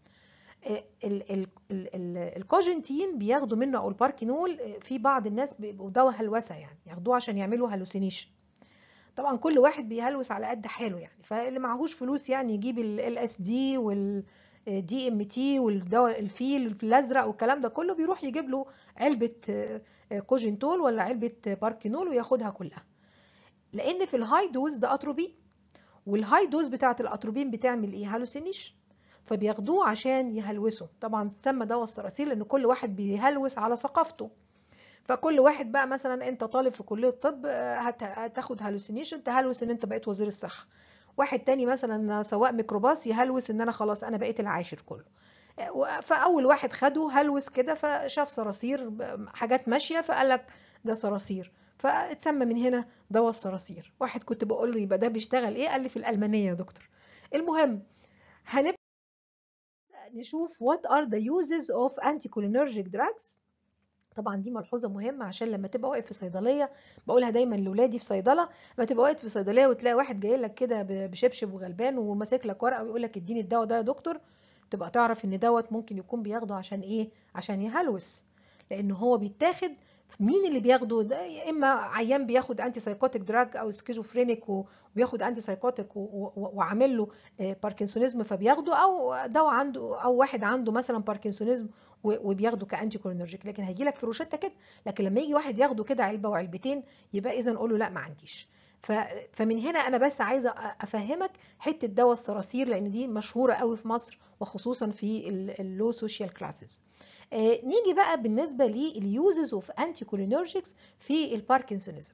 الكوجنتين بياخدوا منه او الباركينول في بعض الناس بيبقوا دواء هلوسه يعني ياخدوه عشان يعملوا هلوسينيشن طبعا كل واحد بيهلوس على قد حاله يعني فاللي معهوش فلوس يعني يجيب ال اس دي وال دي ام تي والدواء الفيل الازرق والكلام ده كله بيروح يجيب له علبه كوجنتول ولا علبه باركينول وياخدها كلها لان في الهاي دوز ده اتروبين والهاي دوز بتاعه الاتروبين بتعمل ايه هالوسينيشن فبياخدوه عشان يهلوسوا طبعا تسمى دواء الصراصير لان كل واحد بيهلوس على ثقافته فكل واحد بقى مثلا انت طالب في كليه الطب هتاخد هالوسينيشن تهلوس ان انت بقيت وزير الصحه واحد تاني مثلا سواق ميكروباص يهلوس ان انا خلاص انا بقيت العاشر كله فاول واحد خده هلوس كده فشاف صراصير حاجات ماشيه فقال لك ده صراصير فاتسمى من هنا دواء الصراصير واحد كنت بقول له يبقى ده بيشتغل ايه قال لي في الالمانيه يا دكتور المهم هنبدا نشوف what are the uses of anticholinergic drugs طبعا دي ملحوظه مهمه عشان لما تبقى واقف في صيدليه بقولها دايما لاولادي في صيدله لما تبقى واقف في صيدليه وتلاقي واحد جاي لك كده بشبشب وغلبان وماسك لك ورقه ويقول لك اديني الدواء ده يا دكتور تبقى تعرف ان دوت ممكن يكون بياخده عشان ايه عشان يهلوس لان هو بيتاخد مين اللي بياخده ده يا اما عيان بياخد انتي سايكوتيك دراج او سكيزوفرينيك وبياخد انتي سايكوتيك وعامل له باركنسونيزم فبياخده او دواء عنده او واحد عنده مثلا باركنسونيزم وبياخده كانتي كولينرجيك لكن هيجي لك في روشته كده لكن لما يجي واحد ياخده كده علبه وعلبتين يبقى اذا نقول له لا ما عنديش فمن هنا انا بس عايزه افهمك حته دواء الصراصير لان دي مشهوره قوي في مصر وخصوصا في اللو سوشيال كلاسز نيجي بقى بالنسبه لليوزز اوف انتي كولينرجيكس في الباركنسونيزم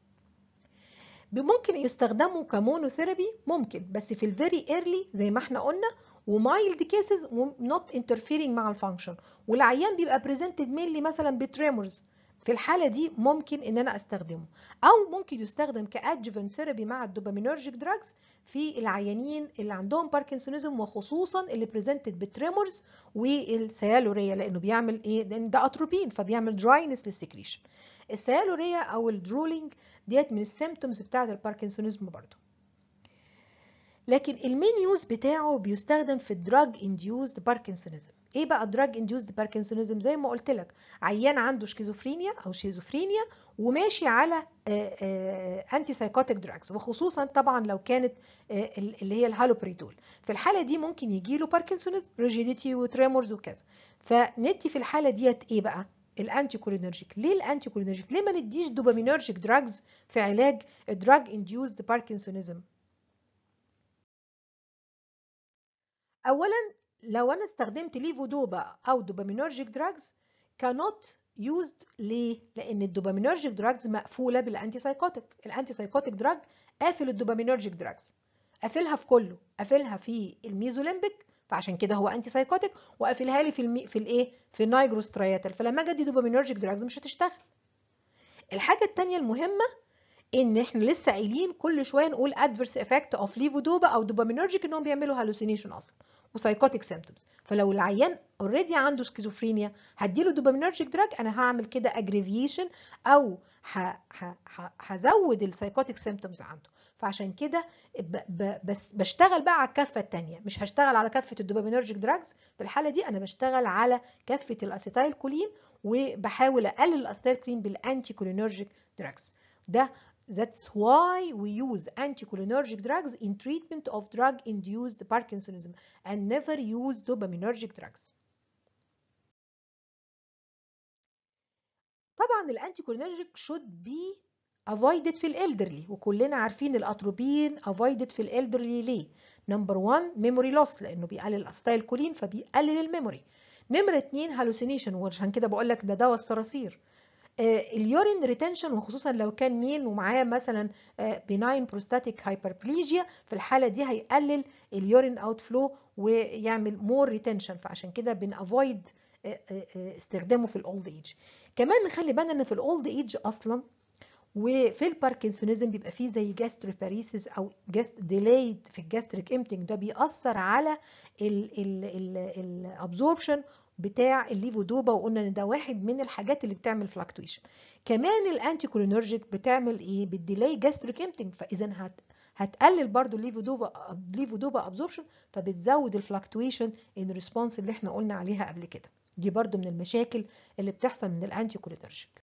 ممكن يستخدموا كمونوثيرابي ممكن بس في الفيري ايرلي زي ما احنا قلنا ومايلد كيسز نوت انترفيرنج مع الفانكشن والعيان بيبقى بريزنتد مينلي مثلا بتريمورز في الحالة دي ممكن ان انا استخدمه او ممكن يستخدم كادجوفنت ثيرابي مع الدوبامينرجيك دراجز في العيانين اللي عندهم باركنسونيزم وخصوصا اللي بريزنتد بتريمورز والسيالوريا لانه بيعمل ايه لان ده اتروبين فبيعمل دراينس للسكريشن السيالوريا او الدرولينج ديت من السيمتومز بتاعه الباركنسونيزم برضه لكن المين يوز بتاعه بيستخدم في الدراج انديوزد باركنسونيزم ايه بقى الدراج انديوزد باركنسونيزم زي ما قلت لك عيان عنده شيزوفرينيا او شيزوفرينيا وماشي على انتي سايكوتيك دراجز وخصوصا طبعا لو كانت اللي هي الهالوبريدول في الحاله دي ممكن يجي له باركنسونيزم ريجيديتي وتريمورز وكذا فندي في الحاله ديت ايه بقى الانتي كولينرجيك ليه الانتي كولينرجيك ليه ما نديش دوبامينرجيك دراجز في علاج الدراج انديوزد باركنسونيزم اولا لو انا استخدمت ليفودوبا او دوبامينرجيك دراجز كانوت يوزد ليه لان الدوبامينرجيك دراجز مقفوله بالانتي سايكوتيك الانتي سايكوتيك دراج قافل الدوبامينرجيك دراجز قافلها في كله قافلها في الميزوليمبيك فعشان كده هو انتي سايكوتيك وقافلها لي في المي... في الايه في النايجروسترياتال فلما اجي ادي دوبامينرجيك دراجز مش هتشتغل الحاجه الثانيه المهمه ان احنا لسه قايلين كل شويه نقول adverse effect of levodopa او dopaminergic انهم بيعملوا hallucination اصلا وسايكوتيك سيمبتومز فلو العيان اوريدي عنده سكيزوفرينيا هديله دوبامينرجيك دراج انا هعمل كده اجريفيشن او هزود السايكوتيك سيمبتومز عنده فعشان كده بس بشتغل بقى على الكفه الثانيه مش هشتغل على كفه الدوبامينرجيك دراجز في الحاله دي انا بشتغل على كفه الاسيتايل كولين وبحاول اقلل الاسيتايل كولين بالانتي كولينرجيك دراجز ده That's why we use anticholinergic drugs in treatment of drug-induced Parkinsonism and never use dopaminergic drugs. طبعا الانتيكولينرجيك should be avoided في الالدرلي وكلنا عارفين الاتروبين avoided في الالدرلي ليه؟ نمبر 1 memory loss لانه بيقلل الاستايل كولين فبيقلل الميموري. نمرة 2 هالوسينيشن وعشان كده بقول لك ده دواء الصراصير. اليورين ريتنشن وخصوصا لو كان ميل ومعاه مثلا بناين بروستاتيك هايبربليجيا في الحاله دي هيقلل اليورين اوت فلو ويعمل مور ريتنشن فعشان كده بنافويد استخدامه في الاولد ايج كمان نخلي بالنا ان في الاولد ايج اصلا وفي الباركنسونيزم بيبقى فيه زي جاستريك باريسيس او جاست ديلايد في الجاستريك امتنج ده بيأثر على الابزوربشن بتاع الليفودوبا وقلنا ان ده واحد من الحاجات اللي بتعمل فلاكتويشن كمان الانتي كولينرجيك بتعمل ايه بالديلاي جاستريك امتنج فاذا هت هتقلل برضو الليفودوبا الليفودوبا ابزوربشن فبتزود الفلاكتويشن ان ريسبونس اللي احنا قلنا عليها قبل كده دي برضو من المشاكل اللي بتحصل من الانتي كولينرجيك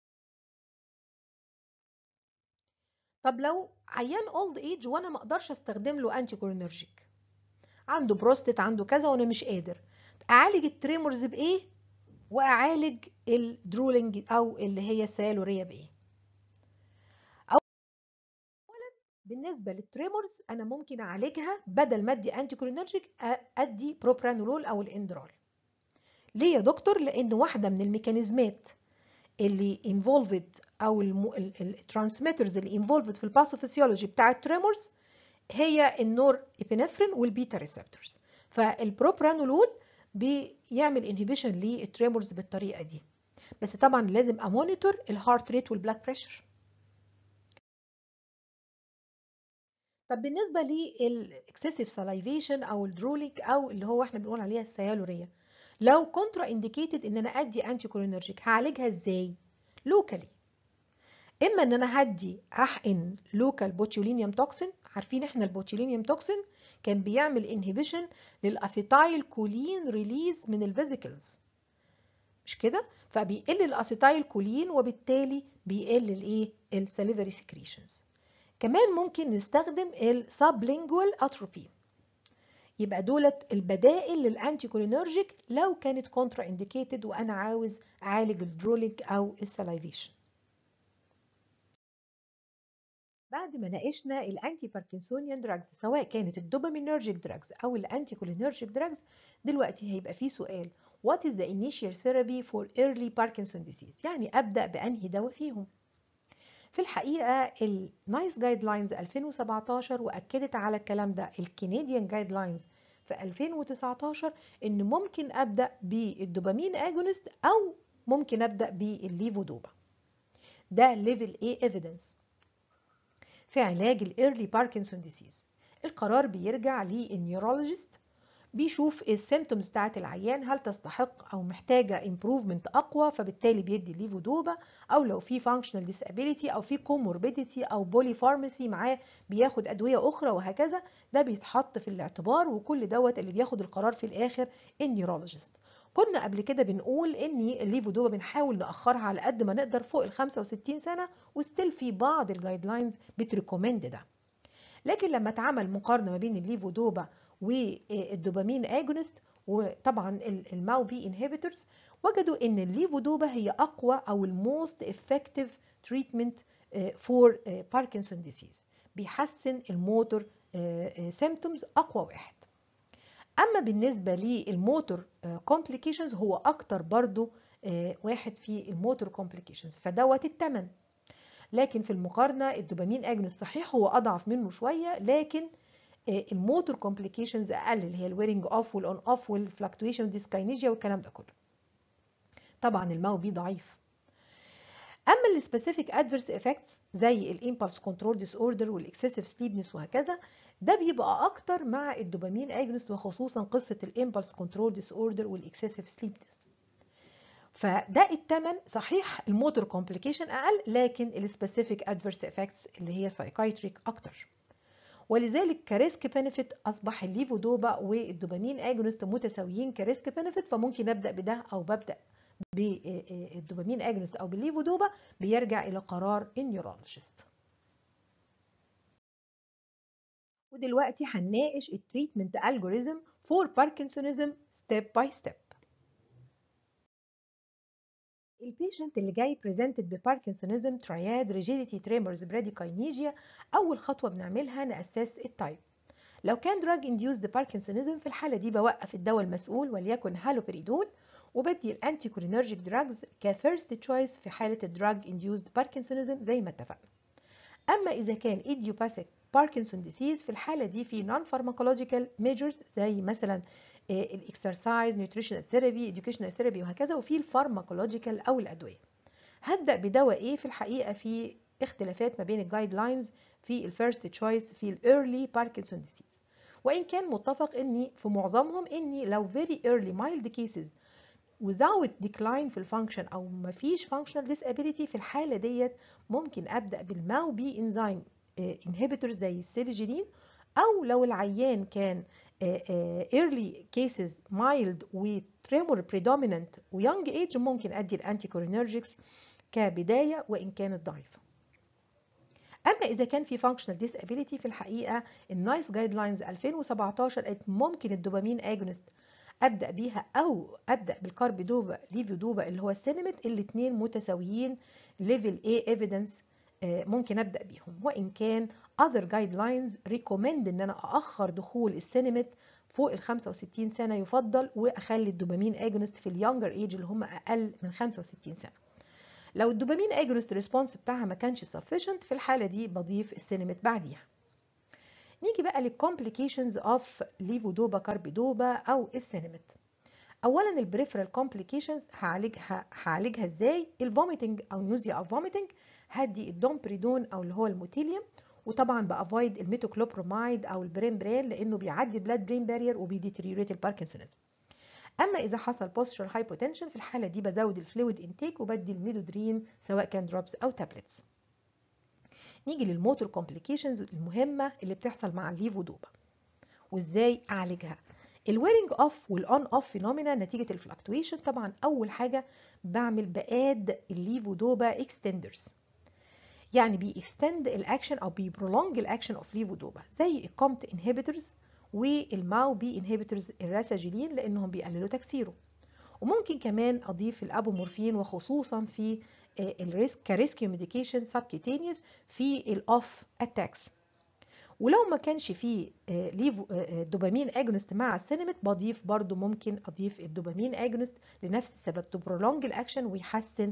طب لو عيان اولد ايج وانا ما اقدرش استخدم له انتي كولينرجيك عنده بروستات عنده كذا وانا مش قادر اعالج التريمورز بايه واعالج الدرولينج او اللي هي السيالوريا بايه اولا بالنسبه للتريمورز انا ممكن اعالجها بدل ما ادي انتي كولينرجيك ادي بروبرانولول او الاندرال ليه يا دكتور لان واحده من الميكانيزمات اللي انفولفد او الترانسميترز اللي انفولفد في الباثوفيسيولوجي بتاع التريمورز هي النور ابنفرين والبيتا ريسبتورز فالبروبرانولول بيعمل انهبيشن للتريمورز بالطريقه دي بس طبعا لازم امونيتور الهارت ريت والبلاد بريشر طب بالنسبه للاكسسيف سلايفيشن او الدرولينج او اللي هو احنا بنقول عليها السيالوريا لو كونترا انديكيتد ان انا ادي انتي كولينرجيك هعالجها ازاي لوكالي اما ان انا هدي احقن لوكال بوتيولينيوم توكسين عارفين احنا البوتيولينيوم توكسين كان بيعمل انهبيشن للاسيتايل كولين ريليز من الفيزيكلز مش كده فبيقل الاسيتايل كولين وبالتالي بيقل الايه السليفري سكريشنز كمان ممكن نستخدم السابلينجوال اتروبي يبقى دولت البدائل للانتي كولينرجيك لو كانت كونترا انديكيتد وانا عاوز اعالج الدرولينج او السلايفيشن بعد ما ناقشنا الانتي باركنسونيان دراجز سواء كانت الدوبامينرجيك دراجز او الانتي كولينرجيك دراجز دلوقتي هيبقى في سؤال what is the initial therapy for early Parkinson disease يعني ابدا بانهي دواء فيهم في الحقيقه النايس جايد لاينز 2017 واكدت على الكلام ده الكنديان جايد لاينز في 2019 ان ممكن ابدا بالدوبامين اجونست او ممكن ابدا بالليفودوبا ده ليفل A evidence في علاج الايرلي باركنسون ديسيز القرار بيرجع للنيورولوجيست بيشوف السيمتومز بتاعت العيان هل تستحق او محتاجه امبروفمنت اقوى فبالتالي بيدي ليفودوبا او لو في فانكشنال ديسابيليتي او في كوموربيديتي او بولي فارماسي معاه بياخد ادويه اخرى وهكذا ده بيتحط في الاعتبار وكل دوت اللي بياخد القرار في الاخر النيورولوجيست كنا قبل كده بنقول ان الليفودوبا بنحاول ناخرها على قد ما نقدر فوق ال 65 سنه وستيل في بعض الجايد لاينز بتريكومند ده لكن لما اتعمل مقارنه ما بين الليفودوبا والدوبامين اجونست وطبعا الماو بي انهبيتورز وجدوا ان الليفودوبا هي اقوى او الموست افكتيف تريتمنت فور باركنسون ديسيز بيحسن الموتور سيمتومز اقوى واحد اما بالنسبه للموتور كومبليكيشنز هو اكتر برضو واحد في الموتور كومبليكيشنز فدوت الثمن لكن في المقارنه الدوبامين اجونست صحيح هو اضعف منه شويه لكن الموتور كومبليكيشنز اقل اللي هي الويرنج اوف والاون اوف والفلكتويشن ديسكاينيجيا والكلام ده كله طبعا الماو بي ضعيف اما السبيسيفيك ادفيرس افكتس زي الامبلس كنترول ديس اوردر والاكسسيف سليبنس وهكذا ده بيبقى اكتر مع الدوبامين اجنست وخصوصا قصه الامبلس كنترول ديس اوردر والاكسسيف سليبنس فده الثمن صحيح الموتور كومبليكيشن اقل لكن السبيسيفيك ادفيرس افكتس اللي هي سايكايتريك اكتر ولذلك كريسك بنفيت اصبح الليفودوبا والدوبامين اجونست متساويين كريسك بنفيت فممكن ابدا بده او ببدا بالدوبامين اجونست او بالليفودوبا بيرجع الى قرار النيورولوجيست ودلوقتي هنناقش التريتمنت الجوريزم فور باركنسونيزم ستيب باي ستيب البيشنت اللي جاي بريزنتد بباركنسونيزم ترياد ريجيديتي تريمرز براديكاينيجيا اول خطوه بنعملها ناسس التايب لو كان دراج انديوزد باركنسونيزم في الحاله دي بوقف الدواء المسؤول وليكن هالوبريدول وبدي الانتي كولينرجيك دراجز كفيرست تشويس في حاله الدراج انديوزد باركنسونيزم زي ما اتفقنا اما اذا كان ايديوباثيك باركنسون ديسيز في الحاله دي في نون فارماكولوجيكال ميجرز زي مثلا الاكسرسايز نيوتريشنال ثيرابي اديوكيشنال ثيرابي وهكذا وفي الفارماكولوجيكال او الادويه هبدا بدواء ايه في الحقيقه في اختلافات ما بين الجايد لاينز في الفيرست تشويس في الايرلي باركنسون ديسيز وان كان متفق اني في معظمهم اني لو very early mild cases without decline في الفانكشن او ما فيش functional disability في الحاله ديت ممكن ابدا بالماو بي انزيم انهبيتور زي السيليجينين او لو العيان كان early cases mild وتريمور predominant ويونج ايج ممكن ادي الانتي كورينرجيكس كبدايه وان كانت ضعيفه اما اذا كان في functional disability في الحقيقه النايس جايد لاينز 2017 قالت ممكن الدوبامين اجونست ابدا بيها او ابدا بالكاربيدوبا ليفيدوبا اللي هو السينمت الاثنين متساويين ليفل A evidence ممكن ابدا بيهم وان كان other guidelines recommend ان انا ااخر دخول السينمت فوق ال 65 سنه يفضل واخلي الدوبامين اجونست في اليونجر ايج اللي هم اقل من 65 سنه لو الدوبامين اجونست ريسبونس بتاعها ما كانش sufficient في الحاله دي بضيف السينمت بعديها نيجي بقى للكومبليكيشنز اوف ليفودوبا كاربيدوبا او السينمت اولا البريفرال كومبليكيشنز هعالجها هعالجها ازاي الفوميتنج او نوزيا او فوميتنج هدي الدومبريدون او اللي هو الموتيليوم وطبعا بافويد الميتوكلوبرومايد او البريمبرين لانه بيعدي البلاد برين بارير وبيديتريوريت الباركنسونيزم اما اذا حصل بوستشر هايبوتنشن في الحاله دي بزود الفلويد انتيك وبدي الميدودرين سواء كان دروبس او تابلتس نيجي للموتور كومبليكيشنز المهمه اللي بتحصل مع الليفودوبا وازاي اعالجها الويرنج اوف والاون اوف فينومينا نتيجه الفلكتويشن طبعا اول حاجه بعمل بقاد الليفودوبا اكستندرز يعني بيكستند الاكشن او بيبرولونج الاكشن اوف ليفودوبا زي الكومت انهبيتورز والماو بي انهبيتورز الراساجيلين لانهم بيقللوا تكسيره وممكن كمان اضيف الابومورفين وخصوصا في الريسك كريسكيو ميديكيشن سبكيتينيوس في الاوف اتاكس ولو ما كانش فيه ليفو دوبامين اجونست مع السينمت بضيف برضو ممكن اضيف الدوبامين اجونست لنفس السبب تو برولونج الاكشن ويحسن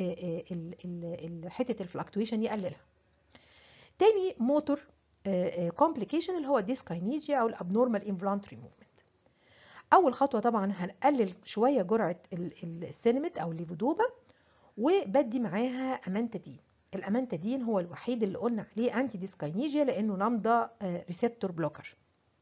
حته الفلكتويشن يقللها تاني موتور كومبليكيشن اللي هو الديسكاينيجيا او الابنورمال انفلانتري موفمنت اول خطوه طبعا هنقلل شويه جرعه السينمت او الليفودوبا وبدي معاها امانتادين الامانتادين هو الوحيد اللي قلنا عليه انتي ديسكاينيجيا لانه نمضه ريسبتور بلوكر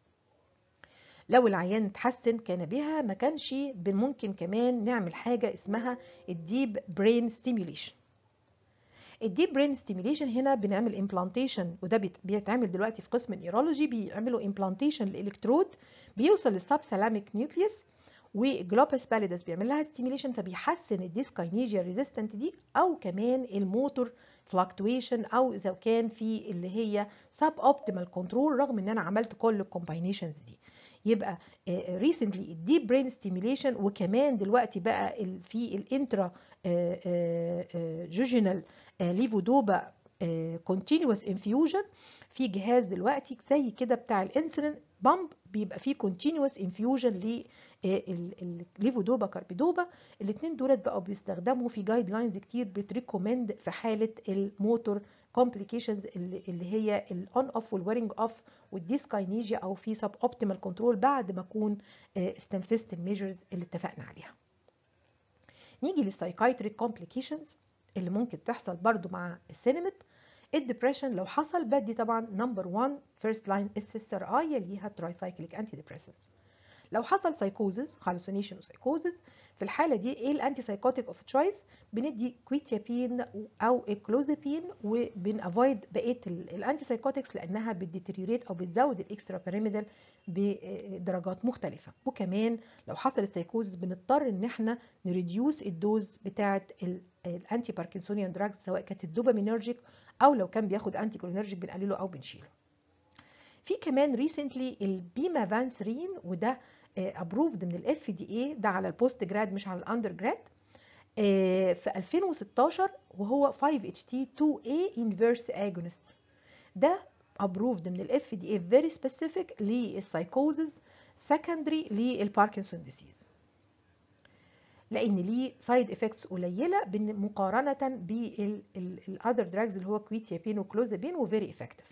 لو العيان اتحسن كان بها ما كانش ممكن كمان نعمل حاجه اسمها الديب برين ستيميوليشن الديب برين ستيميوليشن هنا بنعمل امبلانتيشن وده بيتعمل دلوقتي في قسم النيورولوجي بيعملوا امبلانتيشن للالكترود بيوصل للسب سلاميك نيوكليوس وجلوبس باليدس بيعمل لها ستيميوليشن فبيحسن الديسكاينيجيا ريزيستنت دي او كمان الموتور فلكتويشن او اذا كان في اللي هي سب اوبتيمال كنترول رغم ان انا عملت كل الكومباينيشنز دي يبقى ريسنتلي الديب برين ستيميوليشن وكمان دلوقتي بقى في الانترا جوجينال ليفودوبا كونتينوس انفيوجن في جهاز دلوقتي زي كده بتاع الانسولين بامب بيبقى فيه كونتينوس انفيوجن لليفودوبا كاربيدوبا الاثنين دولت بقوا بيستخدموا في جايد لاينز كتير بتريكومند في حاله الموتور كومبليكيشنز اللي هي الاون اوف والويرنج اوف والديسكاينيجيا او في سب اوبتيمال كنترول بعد ما اكون استنفذت الميجرز اللي اتفقنا عليها نيجي للسايكايتريك كومبليكيشنز اللي ممكن تحصل برضو مع السينمت الدبريشن لو حصل بدي طبعا نمبر 1 فيرست لاين اس اس ار اي يليها تراي سايكليك انتي ديبريسنتس لو حصل سايكوزز هالوسينيشن وسايكوزز في الحاله دي ايه الانتي سايكوتيك اوف تشويس بندي كويتيابين او الكلوزابين وبنافويد بقيه الانتي سايكوتكس لانها بتديتريوريت او بتزود الاكسترا بيراميدال بدرجات مختلفه وكمان لو حصل السايكوزز بنضطر ان احنا نريديوس الدوز بتاعه الانتي باركنسونيان دراجز سواء كانت الدوبامينرجيك او لو كان بياخد انتي كولينرجيك بنقلله او بنشيله في كمان ريسنتلي البيمافانسرين وده ابروفد من الاف دي اي ده على البوست جراد مش على الاندر جراد في 2016 وهو 5 اتش تي 2 a inverse agonist ده ابروفد من الاف دي اي فيري سبيسيفيك للسايكوزز سكندري للباركنسون ديسيز لان ليه سايد افكتس قليله مقارنه بالاذر دراجز اللي هو كويتيابين وكلوزابين وفيري افكتيف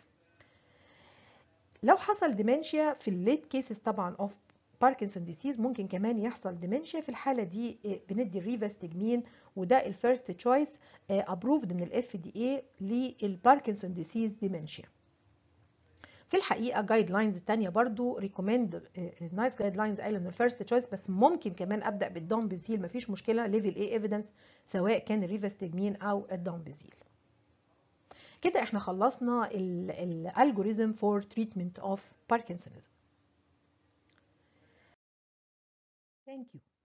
لو حصل ديمنشيا في الليت كيسز طبعا اوف باركنسون ديسيز ممكن كمان يحصل ديمنشيا في الحاله دي بندي الريفاستجمين وده الفيرست تشويس ابروفد من الاف دي اي للباركنسون ديسيز ديمنشيا في الحقيقه جايد لاينز الثانيه برضو ريكومند نايس جايد لاينز قايله ان الفيرست تشويس بس ممكن كمان ابدا بالدومبيزيل مفيش مشكله ليفل اي ايفيدنس سواء كان الريفاستجمين او الدومبيزيل كده احنا خلصنا الالجوريزم فور تريتمنت اوف باركنسونيزم Thank you.